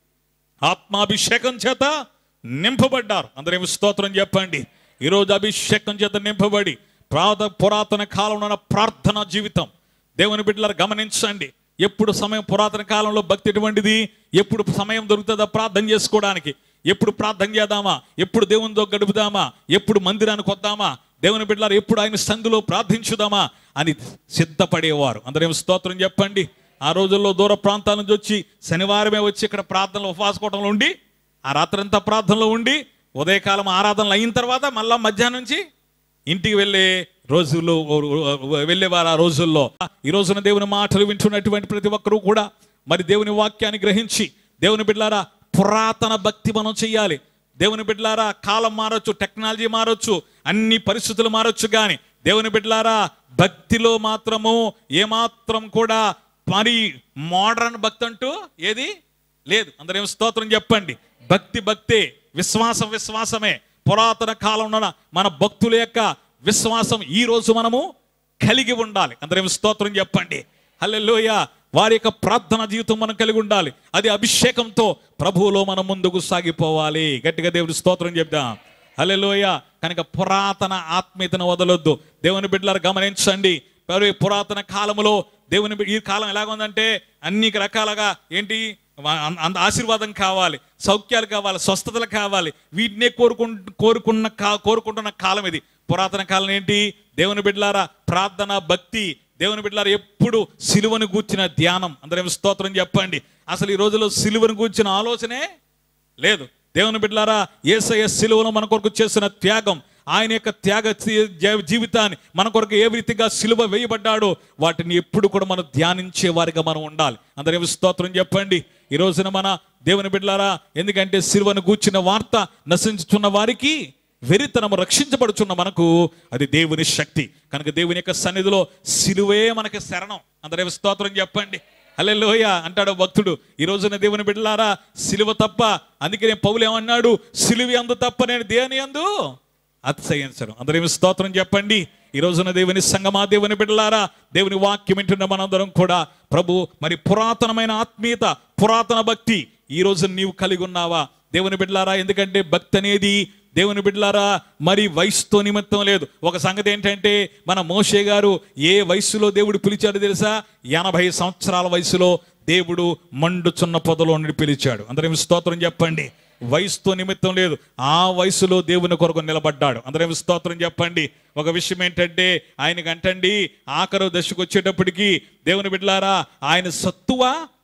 ఆత్మాభిషేకం చేత నింపబడ్డారు అందరేమి స్తోత్రం చెప్పండి ఈరోజు అభిషేకం చేత నింపబడి ప్రాత పురాతన కాలంలో ఉన్న ప్రార్థన జీవితం దేవుని బిడ్డలారు గమనించండి ఎప్పుడు సమయం పురాతన కాలంలో భక్తి ఎటువంటిది ఎప్పుడు సమయం దొరుకుతుందా ప్రార్థన చేసుకోవడానికి ఎప్పుడు ప్రార్థన చేద్దామా ఎప్పుడు దేవునితో గడుపుదామా ఎప్పుడు మందిరానికి వద్దామా దేవుని బిడ్డలారు ఎప్పుడు ఆయన సందులో ప్రార్థించుదామా అని సిద్ధపడేవారు అందరేం స్తోత్రం చెప్పండి ఆ రోజుల్లో దూర ప్రాంతాల నుంచి వచ్చి శనివారమే వచ్చి ఇక్కడ ప్రార్థనలో ఉపవాసకోవటంలో ఉండి ఆ రాత్రంతా ప్రార్థనలో ఉండి ఉదయకాలం ఆరాధనలు అయిన తర్వాత మళ్ళా మధ్యాహ్నం నుంచి ఇంటికి వెళ్ళే రోజుల్లో వెళ్ళేవారు ఆ రోజుల్లో ఈ రోజున దేవుని మాటలు వింటున్నటువంటి ప్రతి ఒక్కరూ కూడా మరి దేవుని వాక్యాన్ని గ్రహించి దేవుని బిడ్డలారా పురాతన భక్తి మనం చెయ్యాలి దేవుని బిడ్డలారా కాలం మారొచ్చు టెక్నాలజీ మారొచ్చు అన్ని పరిస్థితులు మారొచ్చు కానీ దేవుని బిడ్డలారా భక్తిలో మాత్రము ఏమాత్రం కూడా మరి మోడర్న్ భక్తి అంటూ ఏది లేదు అందరేం స్తోత్రం చెప్పండి భక్తి భక్తే విశ్వాసం విశ్వాసమే పురాతన కాలంలో ఉన్న మన భక్తుల యొక్క విశ్వాసం ఈ రోజు మనము కలిగి ఉండాలి అందరేం స్తోత్రం చెప్పండి హల్లెలూయ వారి యొక్క ప్రార్థన జీవితం మనం కలిగి ఉండాలి అది అభిషేకంతో ప్రభువులో మనం ముందుకు సాగిపోవాలి గట్టిగా దేవుడి స్తోత్రం చెప్దాం హల్లెలూయ కనుక పురాతన ఆత్మీయతను వదలొద్దు దేవుని బిడ్డలారు గమనించండి మరి పురాతన కాలములో దేవుని బి- ఈ కాలం ఎలాగుందంటే అన్ని రకాలుగా ఏంటి అం- అంత ఆశీర్వాదం కావాలి సౌఖ్యాలు కావాలి స్వస్థతలు కావాలి వీటినే కోరుకు కోరుకున్న కా- కోరుకుంటున్న కాలం ఇది పురాతన కాలం ఏంటి దేవుని బిడ్డలారా ప్రార్థన భక్తి దేవుని బిడ్డలారా ఎప్పుడు సిలువను గూర్చిన ధ్యానం అందరం స్తోత్రం చెప్పండి అసలు ఈ రోజుల్లో సిలువను గూర్చిన ఆలోచనే లేదు దేవుని బిడ్డలారా ఏసయ్య సిలువను మన కొరకు చేసిన త్యాగం ఆయన యొక్క త్యాగ జీ- జీ- జీవితాన్ని మన కొరకు ఏ రీతిగా సిలువ వేయబడ్డాడో వాటిని ఎప్పుడు కూడా మనం ధ్యానించే వారిగా మనం ఉండాలి అందరూ స్తోత్రం చెప్పండి ఈ రోజున మన దేవుని బిడ్డలారా ఎందుకంటే సిలువను గూర్చిన వార్త నశించుతున్న వారికి వెరితనము రక్షించబడుచున్న మనకు అది దేవుని శక్తి కనుక దేవుని యొక్క సన్నిధిలో సిలువే మనకి శరణం అందరూ స్తోత్రం చెప్పండి హల్లెలూయ అంటాడు భక్తుడు ఈ రోజున దేవుని బిడ్డలారా సిలువ తప్ప అందుకే నేను పౌలు ఏమన్నాడు సిలువ అందు తప్ప నేను దేని అందు అతిశయించను అందరేమి స్తోత్రం చెప్పండి ఈ రోజున దేవుని సంగమా దేవుని బిడ్డలారా దేవుని వాక్యం వింటున్న మనందరం కూడా ప్రభు మరి పురాతనమైన ఆత్మీయత పురాతన భక్తి ఈ రోజు నీవు కలిగి ఉన్నావా దేవుని బిడ్డలారా ఎందుకంటే భక్తి అనేది దేవుని బిడ్డలారా మరి వయసుతో నిమిత్తం లేదు ఒక సంగతి ఏంటంటే మన మోషే గారు ఏ వయసులో దేవుడు పిలిచాడు తెలుసా ఎనభై సంవత్సరాల వయసులో దేవుడు మండుచున్న పొదలో నుండి పిలిచాడు అందరం స్తోత్రం చెప్పండి వయసుతో నిమిత్తం లేదు ఆ వయసులో దేవుని కొరకు నిలబడ్డాడు అందరం స్తోత్రం చెప్పండి ఒక విషయం ఏంటంటే ఆయనకి అంటండి ఆఖరు దశకు వచ్చేటప్పటికి దేవుని బిడ్డలారా ఆయన సత్తువ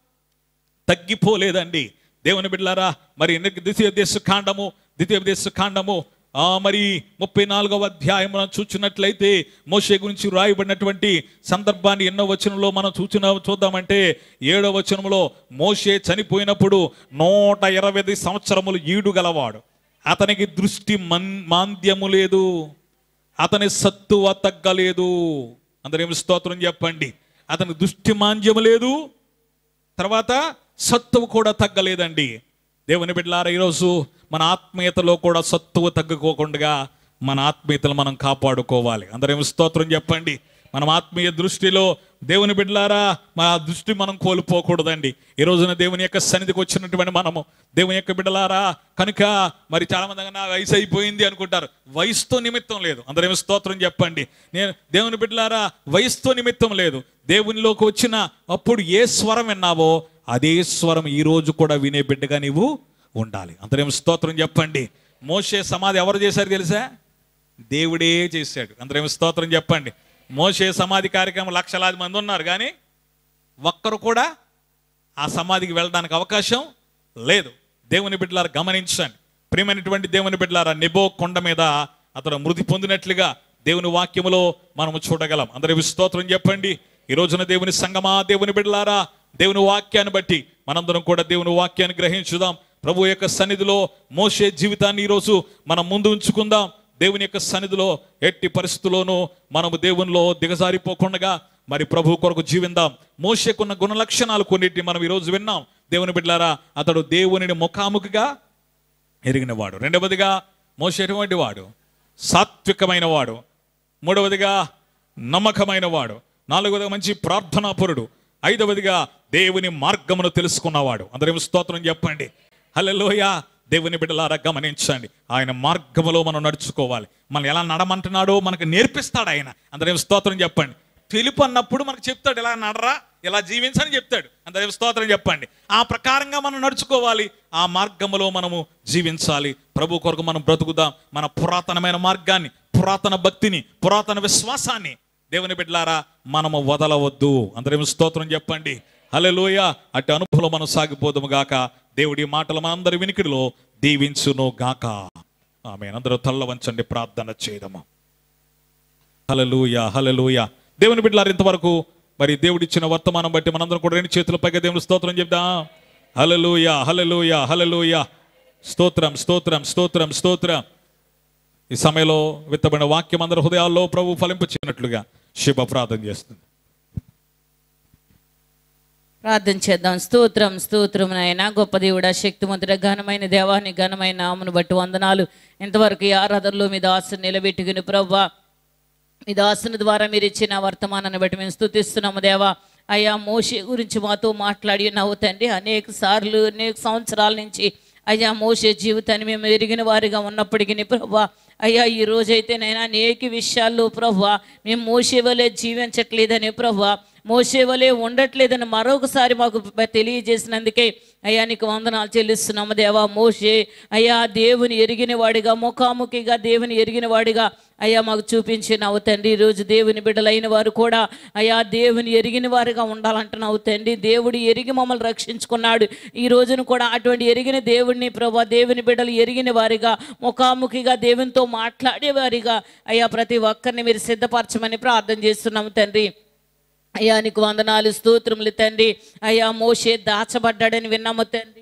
తగ్గిపోలేదండి దేవుని బిడ్డలారా మరి ఎన్ని- ద్వితీయ దేశ కాండము ద్వితీయ దేశ కాండము ఆ మరి ముప్పై నాలుగవ అధ్యాయం మనం చూచినట్లయితే మోషే గురించి రాయబడినటువంటి సందర్భాన్ని ఎన్నో వచనంలో మనం చూచిన చూద్దామంటే ఏడో వచనంలో మోషే చనిపోయినప్పుడు నూట ఇరవై ఐదు సంవత్సరములు ఈడు గలవాడు అతనికి దృష్టి మన్ మాంద్యము లేదు అతని సత్తువ తగ్గలేదు అందరేమి స్తోత్రం చెప్పండి అతని దృష్టి మాంద్యము లేదు తర్వాత సత్తువు కూడా తగ్గలేదండి దేవుని బిడ్డలారా ఈరోజు మన ఆత్మీయతలో కూడా సత్తువు తగ్గుకోకుండా మన ఆత్మీయతలు మనం కాపాడుకోవాలి అందరేమో స్తోత్రం చెప్పండి మనం ఆత్మీయ దృష్టిలో దేవుని బిడ్డలారా మన దృష్టి మనం కోల్పోకూడదండి ఈ రోజున దేవుని యొక్క సన్నిధికి వచ్చినటువంటి మనము దేవుని యొక్క బిడ్డలారా కనుక మరి చాలా మంది నా వయసు అయిపోయింది అనుకుంటారు వయసుతో నిమిత్తం లేదు అందరేమో స్తోత్రం చెప్పండి నేను దేవుని బిడ్డలారా వయసుతో నిమిత్తం లేదు దేవునిలోకి వచ్చిన అప్పుడు ఏ స్వరం విన్నావో అదే స్వరం ఈ రోజు కూడా వినే బిడ్డగా నీవు ఉండాలి అందరేమో స్తోత్రం చెప్పండి మోషే సమాధి ఎవరు చేశారు తెలుసా దేవుడే చేశాడు అందరేమో స్తోత్రం చెప్పండి మోషే సమాధి కార్యక్రమం లక్షలాది మంది ఉన్నారు కానీ ఒక్కరు కూడా ఆ సమాధికి వెళ్ళడానికి అవకాశం లేదు దేవుని బిడ్డలారా గమనించండి ప్రియమైనటువంటి దేవుని బిడ్డలారా నిబో కొండ మీద అతను మృతి పొందినట్లుగా దేవుని వాక్యములో మనము చూడగలం అందరి స్తోత్రం చెప్పండి ఈ రోజున దేవుని సంగమా దేవుని బిడ్డలారా దేవుని వాక్యాన్ని బట్టి మనందరం కూడా దేవుని వాక్యాన్ని గ్రహించుదాం ప్రభు యొక్క సన్నిధిలో మోసే జీవితాన్ని ఈరోజు మనం ముందు ఉంచుకుందాం దేవుని యొక్క సన్నిధిలో ఎట్టి పరిస్థితుల్లోనూ మనము దేవునిలో దిగజారిపోకుండా మరి ప్రభు కొరకు జీవిందాం మోషకున్న గుణ లక్షణాలు కొన్నిటిని మనం ఈరోజు విన్నాం దేవుని బిడ్డలారా అతడు దేవునిని ముఖాముఖిగా ఎరిగినవాడు రెండవదిగా మోష ఎటువంటి వాడు సాత్వికమైన వాడు మూడవదిగా నమ్మకమైన వాడు నాలుగవదిగా మంచి ప్రార్థనాపరుడు ఐదవదిగా దేవుని మార్గమును తెలుసుకున్నవాడు అందరేమో స్తోత్రం చెప్పండి హల్లెలూయా దేవుని బిడ్డలారా గమనించండి ఆయన మార్గములో మనం నడుచుకోవాలి మనం ఎలా నడమంటున్నాడో మనకు నేర్పిస్తాడు ఆయన అందరేమో స్తోత్రం చెప్పండి తెలుపు అన్నప్పుడు మనకు చెప్తాడు ఎలా నడరా ఎలా జీవించని చెప్తాడు అందరేమో స్తోత్రం చెప్పండి ఆ ప్రకారంగా మనం నడుచుకోవాలి ఆ మార్గములో మనము జీవించాలి ప్రభు కొరకు మనం బ్రతుకుదాం మన పురాతనమైన మార్గాన్ని పురాతన భక్తిని పురాతన విశ్వాసాన్ని దేవుని బిడ్డలారా మనము వదలవద్దు అందరేమో స్తోత్రం చెప్పండి హల్లెలూయ అట్టి అనుభవం మనం సాగిపోదాము గాక దేవుడి మాటలు మనందరి వినికిడిలో దీవించును గాక ఆమె అందరూ తల్ల వంచండి ప్రార్థన చేయదము హలలుయ హలలుయ దేవుని బిడ్డలారు ఇంతవరకు మరి దేవుడిచ్చిన వర్తమానం బట్టి మనందరం కూడా రెండు చేతుల పైగా దేవుని స్తోత్రం చెప్దాం హలలుయ హలలుయ హలలుయ స్తోత్రం స్తోత్రం స్తోత్రం స్తోత్రం ఈ సమయంలో విత్తబడిన వాక్యం అందరి హృదయాల్లో ప్రభు ఫలింపచ్చినట్లుగా శుభ ప్రార్థన చేస్తుంది ప్రార్థన చేద్దాం స్తోత్రం స్తోత్రం నాయన గొప్ప దేవుడా శక్తిమంతుడ ఘనమైన దేవాన్ని ఘనమైన నామును బట్టి వందనాలు ఇంతవరకు ఈ ఆరాధనలో మీ దాసుని నిలబెట్టుకుని ప్రవ్వా మీ దాసుని ద్వారా మీరు ఇచ్చిన వర్తమానాన్ని బట్టి మేము స్థుతిస్తున్నాము దేవా అయ్యా మోషే గురించి మాతో మాట్లాడి ఉన్నావు తండ్రి అనేక సార్లు అనేక సంవత్సరాల నుంచి అయ్యా మోసే జీవితాన్ని మేము ఎరిగిన వారిగా ఉన్నప్పటికీ ప్రభా అయ్యా ఈ రోజైతే నేను అనేక విషయాల్లో ప్రభా మేము మోసే వలె జీవించట్లేదని ప్రభా మోసే వలె ఉండట్లేదని మరొకసారి మాకు బ- తెలియజేసినందుకే అయ్యా నీకు వందనాలు చెల్లిస్తున్నాము దేవా మోషే అయ్యా దేవుని ఎరిగిన వాడిగా ముఖాముఖిగా దేవుని ఎరిగిన వాడిగా అయ్యా మాకు చూపించినావు తండ్రి ఈరోజు దేవుని బిడ్డలైన వారు కూడా అయ్యా దేవుని ఎరిగిన వారిగా ఉండాలంటున్నావు తండ్రి దేవుడు ఎరిగి మమ్మల్ని రక్షించుకున్నాడు ఈ రోజును కూడా అటువంటి ఎరిగిన దేవుడిని ప్రభా దేవుని బిడ్డలు ఎరిగిన వారిగా ముఖాముఖిగా దేవునితో మాట్లాడేవారిగా అయ్యా ప్రతి ఒక్కరిని మీరు సిద్ధపరచమని ప్రార్థన చేస్తున్నాము తండ్రి అయ్యా నీకు వందనాలు స్తోత్రములు తండ్రి అయ్యా మోషే దాచబడ్డాడని విన్నాము తండ్రి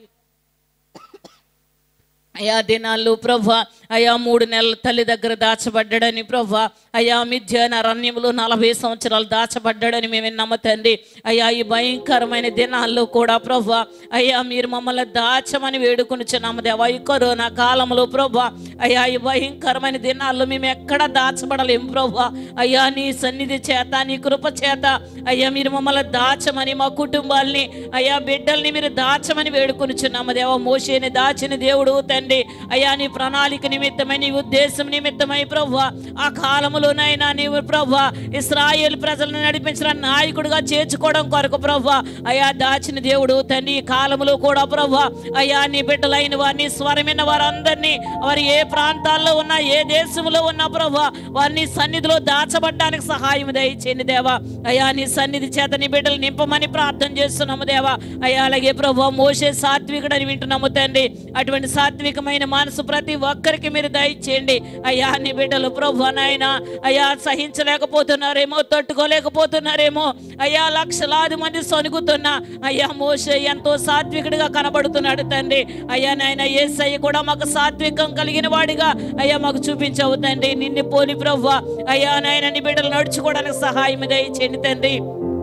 అయా దినాల్లో ప్రభా అయా మూడు నెలల తల్లి దగ్గర దాచబడ్డాడని ప్రభా అయా మిథ్యాన అరణ్యంలో నలభై సంవత్సరాలు దాచబడ్డాడని మేము విన్నాము తండ్రి అయా ఈ భయంకరమైన దినాల్లో కూడా ప్రభా అయ్యా మీరు మమ్మల్ని దాచమని వేడుకొనిచున్నాము దేవా ఈ కరోనా కాలంలో ప్రభా అయ్యా ఈ భయంకరమైన దినాల్లో మేము ఎక్కడ దాచబడలేము ప్రభా అయ్యా నీ సన్నిధి చేత నీ కృప చేత అయ్యా మీరు మమ్మల్ని దాచమని మా కుటుంబాల్ని అయ్యా బిడ్డల్ని మీరు దాచమని వేడుకొనిచున్నాము దేవా మోషేని దాచిన దేవుడు తండ్రి అయ్యా నీ ప్రణాళిక నిమిత్తమై నీ ఉద్దేశం నిమిత్తమై ప్రభా ఆ కాలములోనైనా నీవు ప్రభా ఇస్రాయేల్ ప్రజలను నడిపించిన నాయకుడిగా చేర్చుకోవడం కొరకు ప్రభా అయ్యా దాచిన దేవుడు తండ్రి ఈ కాలంలో కూడా ప్రభా అయ్యా నీ బిడ్డలైన వారిని స్వరమైన వారందరినీ వారు ఏ ప్రాంతాల్లో ఉన్నా ఏ దేశంలో ఉన్నా ప్రభా వారిని సన్నిధిలో దాచబడ్డానికి సహాయం దయచేయండి దేవా అయ్యా నీ సన్నిధి చేత నీ బిడ్డలు నింపమని ప్రార్థన చేస్తున్నాము దేవా అయ్యా అలాగే ప్రభా మోసే సాత్వికుడని వింటున్నాము తండ్రి అటువంటి సాత్వికమైన మనసు ప్రతి ఒక్కరికి మీరు దయచేయండి అయ్యా నీ బిడ్డలు ప్రభు నాయన అయ్యా సహించలేకపోతున్నారేమో తట్టుకోలేకపోతున్నారేమో అయ్యా లక్షలాది మంది సొనుగుతున్నా అయ్యా మోసే ఎంతో సాత్వికుడిగా కనబడుతున్నాడు తండ్రి అయ్యా నాయన ఏసయ్య కూడా మాకు సాత్వికం కలిగిన వాడిగా అయ్యా మాకు చూపించవు తండ్రి నిన్ను పోని ప్రభు అయ్యా నాయన నీ బిడ్డలు నడుచుకోవడానికి సహాయం దయచేయండి తండ్రి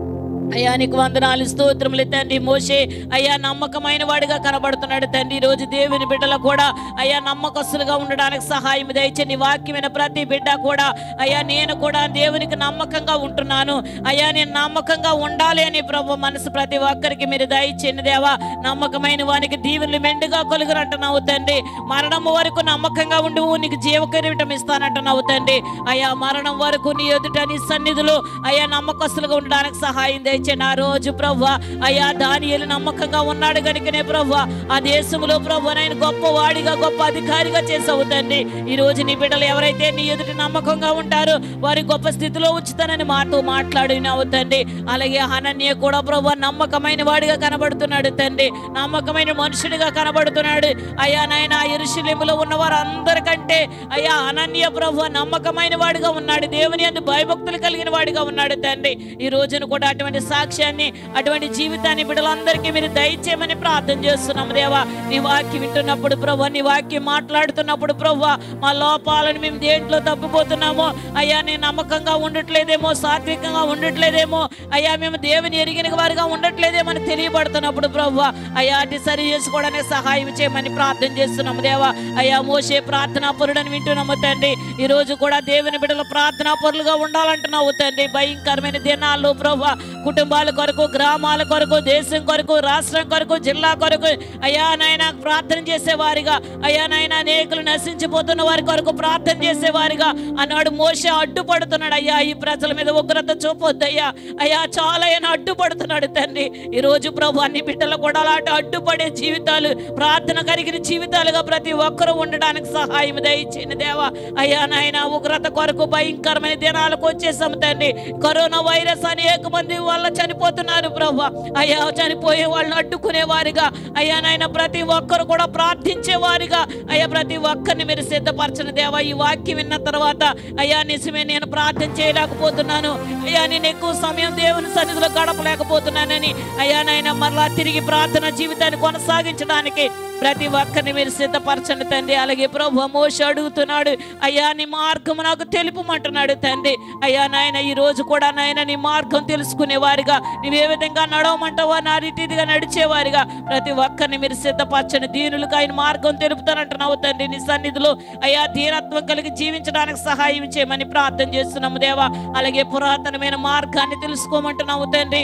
అయ్యా నీకు వందనాలు స్తోత్రములు తండ్రి మోషే అయ్యా నమ్మకమైన వాడిగా కనబడుతున్నాడు తండ్రి ఈ రోజు దేవుని బిడ్డలు కూడా అయ్యా నమ్మకస్తులుగా ఉండడానికి సహాయం దయచే నీ వాక్యమైన ప్రతి బిడ్డ కూడా అయ్యా నేను కూడా దేవునికి నమ్మకంగా ఉంటున్నాను అయ్యా నేను నమ్మకంగా ఉండాలి అని ప్రభు మనసు ప్రతి ఒక్కరికి మీరు దయచేయండి దేవా నమ్మకమైన వానికి దీవెనలు మెండుగా కొలుగురంటున్నావు తండ్రి మరణం వరకు నమ్మకంగా ఉండి నీకు జీవకరీటం ఇస్తానంటున్నావు తండ్రి అయ్యా మరణం వరకు నీ ఎదుట నీ సన్నిధిలో అయ్యా నమ్మకస్తులుగా ఉండడానికి సహాయం దయచేయండి ఆ రోజు ప్రభు అయ్యా దానియేలు నమ్మకంగా ఉన్నాడు కనుకనే ప్రభు ఆ దేశంలో ప్రభు ఆయన గొప్ప వాడిగా గొప్ప అధికారిగా చేసావు తండ్రి ఈ రోజు నీ బిడ్డలు ఎవరైతే నీ ఎదుట నమ్మకంగా ఉంటారో వారి గొప్ప స్థితిలో ఉంచుతానని మాతో మాట్లాడినావు తండ్రి అలాగే అనన్య కూడా ప్రభు నమ్మకమైన వాడిగా కనబడుతున్నాడు తండ్రి నమ్మకమైన మనుషుడిగా కనబడుతున్నాడు అయ్యా నాయన ఎరుశలేములో ఉన్న వారందరికంటే అయ్యా అనన్య ప్రభు నమ్మకమైన వాడిగా ఉన్నాడు దేవుని అందు భయభక్తులు కలిగిన వాడిగా ఉన్నాడు తండ్రి ఈ రోజున కూడా అటువంటి సాక్ష్యాన్ని అటువంటి జీవితాన్ని బిడ్డలందరికీ మీరు దయచేయమని ప్రార్థన చేస్తున్నాం దేవా నీ వాక్యం వింటున్నప్పుడు ప్రభు నీ వాక్యం మాట్లాడుతున్నప్పుడు ప్రభు మా లోపాలను మేము దేంట్లో తప్పిపోతున్నామో అయ్యా నేను నమ్మకంగా ఉండట్లేదేమో సాత్వికంగా ఉండట్లేదేమో అయ్యా మేము దేవుని ఎరిగిన వారిగా ఉండట్లేదేమో అని తెలియబడుతున్నప్పుడు ప్రభు అయ్యా అటు సరి చేసుకోవడానికి సహాయం చేయమని ప్రార్థన చేస్తున్నాము దేవా అయ్యా మోసే ప్రార్థనా పరుడని వింటున్నాము తండ్రి ఈ రోజు కూడా దేవుని బిడ్డలు ప్రార్థనా పరులుగా ఉండాలంటున్నావు తండ్రి భయంకరమైన దినాల్లో ప్రభు కుటుంబాల కొరకు గ్రామాల కొరకు దేశం కొరకు రాష్ట్రం కొరకు జిల్లా కొరకు అయ్యా నాయన ప్రార్థన చేసేవారిగా అయ్యా నాయన అనేకులు నశించిపోతున్న వారి కొరకు ప్రార్థన చేసేవారిగా అన్నాడు మోసే అడ్డుపడుతున్నాడు అయ్యా ఈ ప్రజల మీద ఉగ్రత చూపొద్దయ్యా అయ్యా చాలా ఆయన అడ్డుపడుతున్నాడు తండ్రి ఈ రోజు ప్రభు అన్ని బిడ్డలు కూడా అలాంటి అడ్డుపడే జీవితాలు ప్రార్థన కలిగిన జీవితాలుగా ప్రతి ఒక్కరూ ఉండడానికి సహాయం దయచేయండి దేవా అయ్యా నాయన ఉగ్రత కొరకు భయంకరమైన దినాలకు వచ్చేసాం తండ్రి కరోనా వైరస్ అనేక మంది వల్ల చనిపోతున్నారు ప్రభు అయ్యా చనిపోయే వాళ్ళని అడ్డుకునే వారిగా అయ్యా నాయన ప్రతి ఒక్కరు కూడా ప్రార్థించే వారిగా అయ్యా ప్రతి ఒక్కరిని మీరు సిద్ధపరచని దేవా ఈ వాక్యం విన్న తర్వాత అయ్యా నిజమే నేను ప్రార్థన చేయలేకపోతున్నాను అయ్యా నేను ఎక్కువ సమయం దేవుని సన్నిధిలో గడపలేకపోతున్నానని అయ్యా నాయన మరలా తిరిగి ప్రార్థన జీవితాన్ని కొనసాగించడానికి ప్రతి ఒక్కరిని మీరు సిద్ధపరచండి తండ్రి అలాగే ప్రభు మోష అడుగుతున్నాడు అయ్యా నీ మార్గం నాకు తెలుపమంటున్నాడు తండ్రి అయ్యా నాయన ఈ రోజు కూడా నాయన నీ మార్గం తెలుసుకునే వారిగా నువ్వు ఏ విధంగా నడవమంటావో నా రీతిగా నడిచేవారిగా ప్రతి ఒక్కరిని మీరు సిద్ధపరచండి దీనులకు ఆయన మార్గం తెలుపుతానంటున్నావు తండ్రి నీ సన్నిధిలో అయ్యా దీనత్వం కలిగి జీవించడానికి సహాయం చేయమని ప్రార్థన చేస్తున్నాము దేవా అలాగే పురాతనమైన మార్గాన్ని తెలుసుకోమంటున్నావు తండ్రి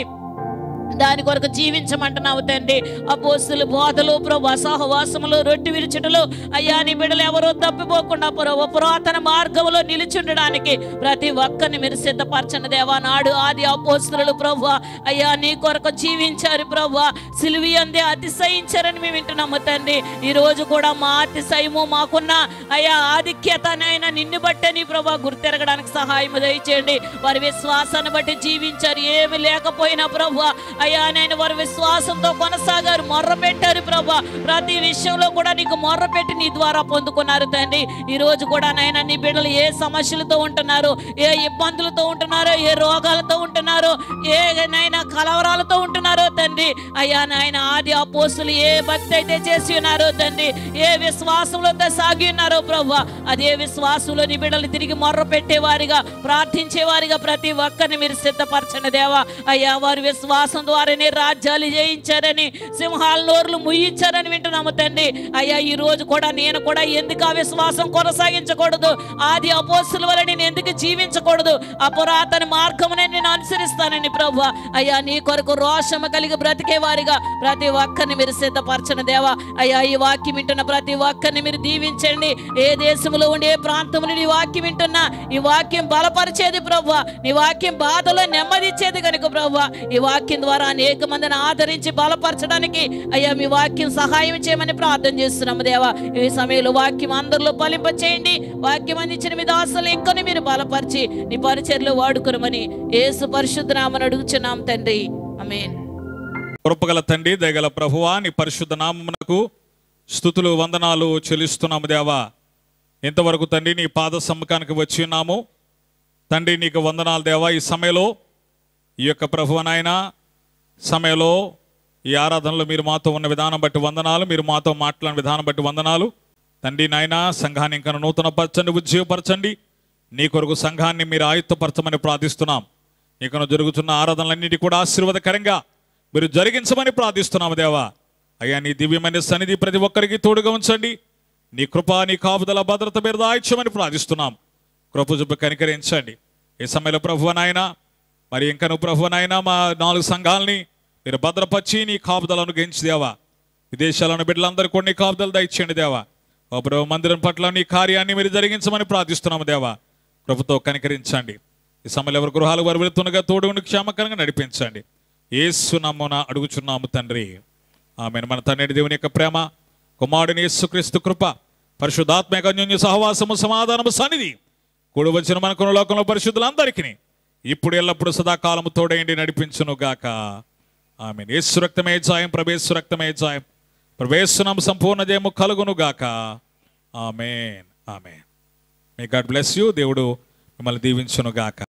దాని కొరకు జీవించమంటున్నావు తండ్రి అపోస్తులు బోధలు ప్రభు సహవాసములు రొట్టి విరుచుటలు అయ్యా నీ బిడ్డలు ఎవరో తప్పిపోకుండా ప్రభు పురాతన మార్గంలో నిలిచుండడానికి ప్రతి ఒక్కరిని మీరు సిద్ధపరచండి దేవా నాడు ఆది అపోస్తులు ప్రభు అయ్యా నీ కొరకు జీవించారు ప్రభు సిలివి అందే అతిశయించారని మేము వింటున్నాము తండ్రి ఈ రోజు కూడా మా అతిశయము మాకున్న అయ్యా ఆధిక్యతనైనా నిన్ను బట్టే నీ ప్రభు గుర్తెరగడానికి సహాయం దయచేయండి వారి విశ్వాసాన్ని బట్టి జీవించారు ఏమి లేకపోయినా ప్రభు అయ్యా నేను వారి విశ్వాసంతో కొనసాగారు మొర్ర పెట్టారు ప్రభా ప్రతి విషయంలో కూడా నీకు మొర్ర పెట్టి నీ ద్వారా పొందుకున్నారు తండ్రి ఈ రోజు కూడా నాయన నీ బిడ్డలు ఏ సమస్యలతో ఉంటున్నారు ఏ ఇబ్బందులతో ఉంటున్నారో ఏ రోగాలతో ఉంటున్నారో ఏ నైనా కలవరాలతో ఉంటున్నారో తండ్రి అయ్యా నాయన ఆది అపోస్తులు ఏ భక్తి అయితే చేసి ఉన్నారో తండ్రి ఏ విశ్వాసంలో సాగి ఉన్నారో ప్రభా అదే విశ్వాసంలో నీ బిడ్డలు తిరిగి మొర్ర పెట్టేవారిగా ప్రార్థించేవారిగా ప్రతి ఒక్కరిని మీరు సిద్ధపరచండి దేవా అయ్యా వారి విశ్వాసం ద్వారానే రాజ్యాలు జయించారని సింహాల నోర్లు ముయ్యించారని వింటున్నాము తండ్రి అయ్యా ఈ రోజు కూడా నేను కూడా ఎందుకు ఆ విశ్వాసం కొనసాగించకూడదు ఆది అపోస్తుల వల్ల నేను ఎందుకు జీవించకూడదు ఆ పురాతన మార్గమునే నేను అనుసరిస్తానని ప్రభు అయ్యా నీ కొరకు రోషము కలిగి బ్రతికే వారిగా ప్రతి ఒక్కరిని మీరు సిద్ధపరచని దేవా అయ్యా ఈ వాక్యం వింటున్న ప్రతి ఒక్కరిని మీరు దీవించండి ఏ దేశంలో ఉండి ఏ ప్రాంతంలో నీ వాక్యం వింటున్నా ఈ వాక్యం బలపరిచేది ప్రభు నీ వాక్యం బాధలో నెమ్మదిచ్చేది కనుక ప్రభు ఈ వాక్యం ద్వారా అనేక మందిని ఆదరించి బలపరచడానికి అయ్యా మీ వాక్యం సహాయం చేయమని ప్రార్థన చేస్తున్నాము దేవా ఈ సమయంలో వాక్యం అందరిలో ఫలింప చేయండి వాక్యం అందించిన మీ దాసులు ఇంకొని మీరు బలపరిచి నీ పరిచర్లు వాడుకునమని యేసు పరిశుద్ధ నామని అడుగుచున్నాం తండ్రి ఆమేన్ కృపగల తండ్రి దయగల ప్రభువా నీ పరిశుద్ధ నామమునకు స్థుతులు వందనాలు చెల్లిస్తున్నాము దేవా ఇంతవరకు తండ్రి నీ పాద సమ్మకానికి వచ్చి ఉన్నాము తండ్రి నీకు వందనాలు దేవా ఈ సమయంలో ఈ యొక్క ప్రభు నాయన సమయంలో ఈ ఆరాధనలో మీరు మాతో ఉన్న విధానం బట్టి వందనాలు మీరు మాతో మాట్లాడిన విధానం బట్టి వందనాలు తండ్రి నాయన సంఘాన్ని ఇంకా నూతన పరచండి ఉజ్జీవపరచండి నీ కొరకు సంఘాన్ని మీరు ఆయుత్తపరచమని ప్రార్థిస్తున్నాం ఇకను జరుగుతున్న ఆరాధనలన్నిటి కూడా ఆశీర్వాదకరంగా మీరు జరిగించమని ప్రార్థిస్తున్నాము దేవా అయ్యా నీ దివ్యమైన సన్నిధి ప్రతి ఒక్కరికి తోడుగా ఉంచండి నీ కృప నీ కాపుదల భద్రత మీరు దాయిచ్చమని ప్రార్థిస్తున్నాం కృప చూపు కనికరించండి ఈ సమయంలో ప్రభు నాయన మరి ఇంకను ప్రభు నాయన మా నాలుగు సంఘాలని మీరు భద్రపరిచి నీ కాపుదలను గెంచి దేవా విదేశాలను బిడ్డలందరూ కూడా నీ కాపుదలు దయచేయండి దేవా ఓ ప్రభు మందిరం పట్ల నీ కార్యాన్ని మీరు జరిగించమని ప్రార్థిస్తున్నాము దేవా కృపతో కనికరించండి ఈ సమయంలో ఎవరి గృహాలు వారు వెళుతుండగా తోడు ఉండి క్షేమకరంగా నడిపించండి ఏసు నమ్మున అడుగుచున్నాము తండ్రి ఆమె మన తండ్రి దేవుని యొక్క ప్రేమ కుమారుని యేసుక్రీస్తు కృప పరిశుద్ధాత్మ యొక్క అన్యోన్య సహవాసము సమాధానము సన్నిధి కూడి వచ్చిన మనకున్న లోకంలో పరిశుద్ధులందరికీ ఇప్పుడు ఎల్లప్పుడు సదాకాలము తోడేయండి నడిపించును గాక ఆమె యేసు రక్తమే జాయం ప్రభేసు రక్తమే జాయం ప్రవేశనం సంపూర్ణ జయము కలుగును గాక amen amen may God bless you దేవుడు మిమ్మల్ని దీవించును గాక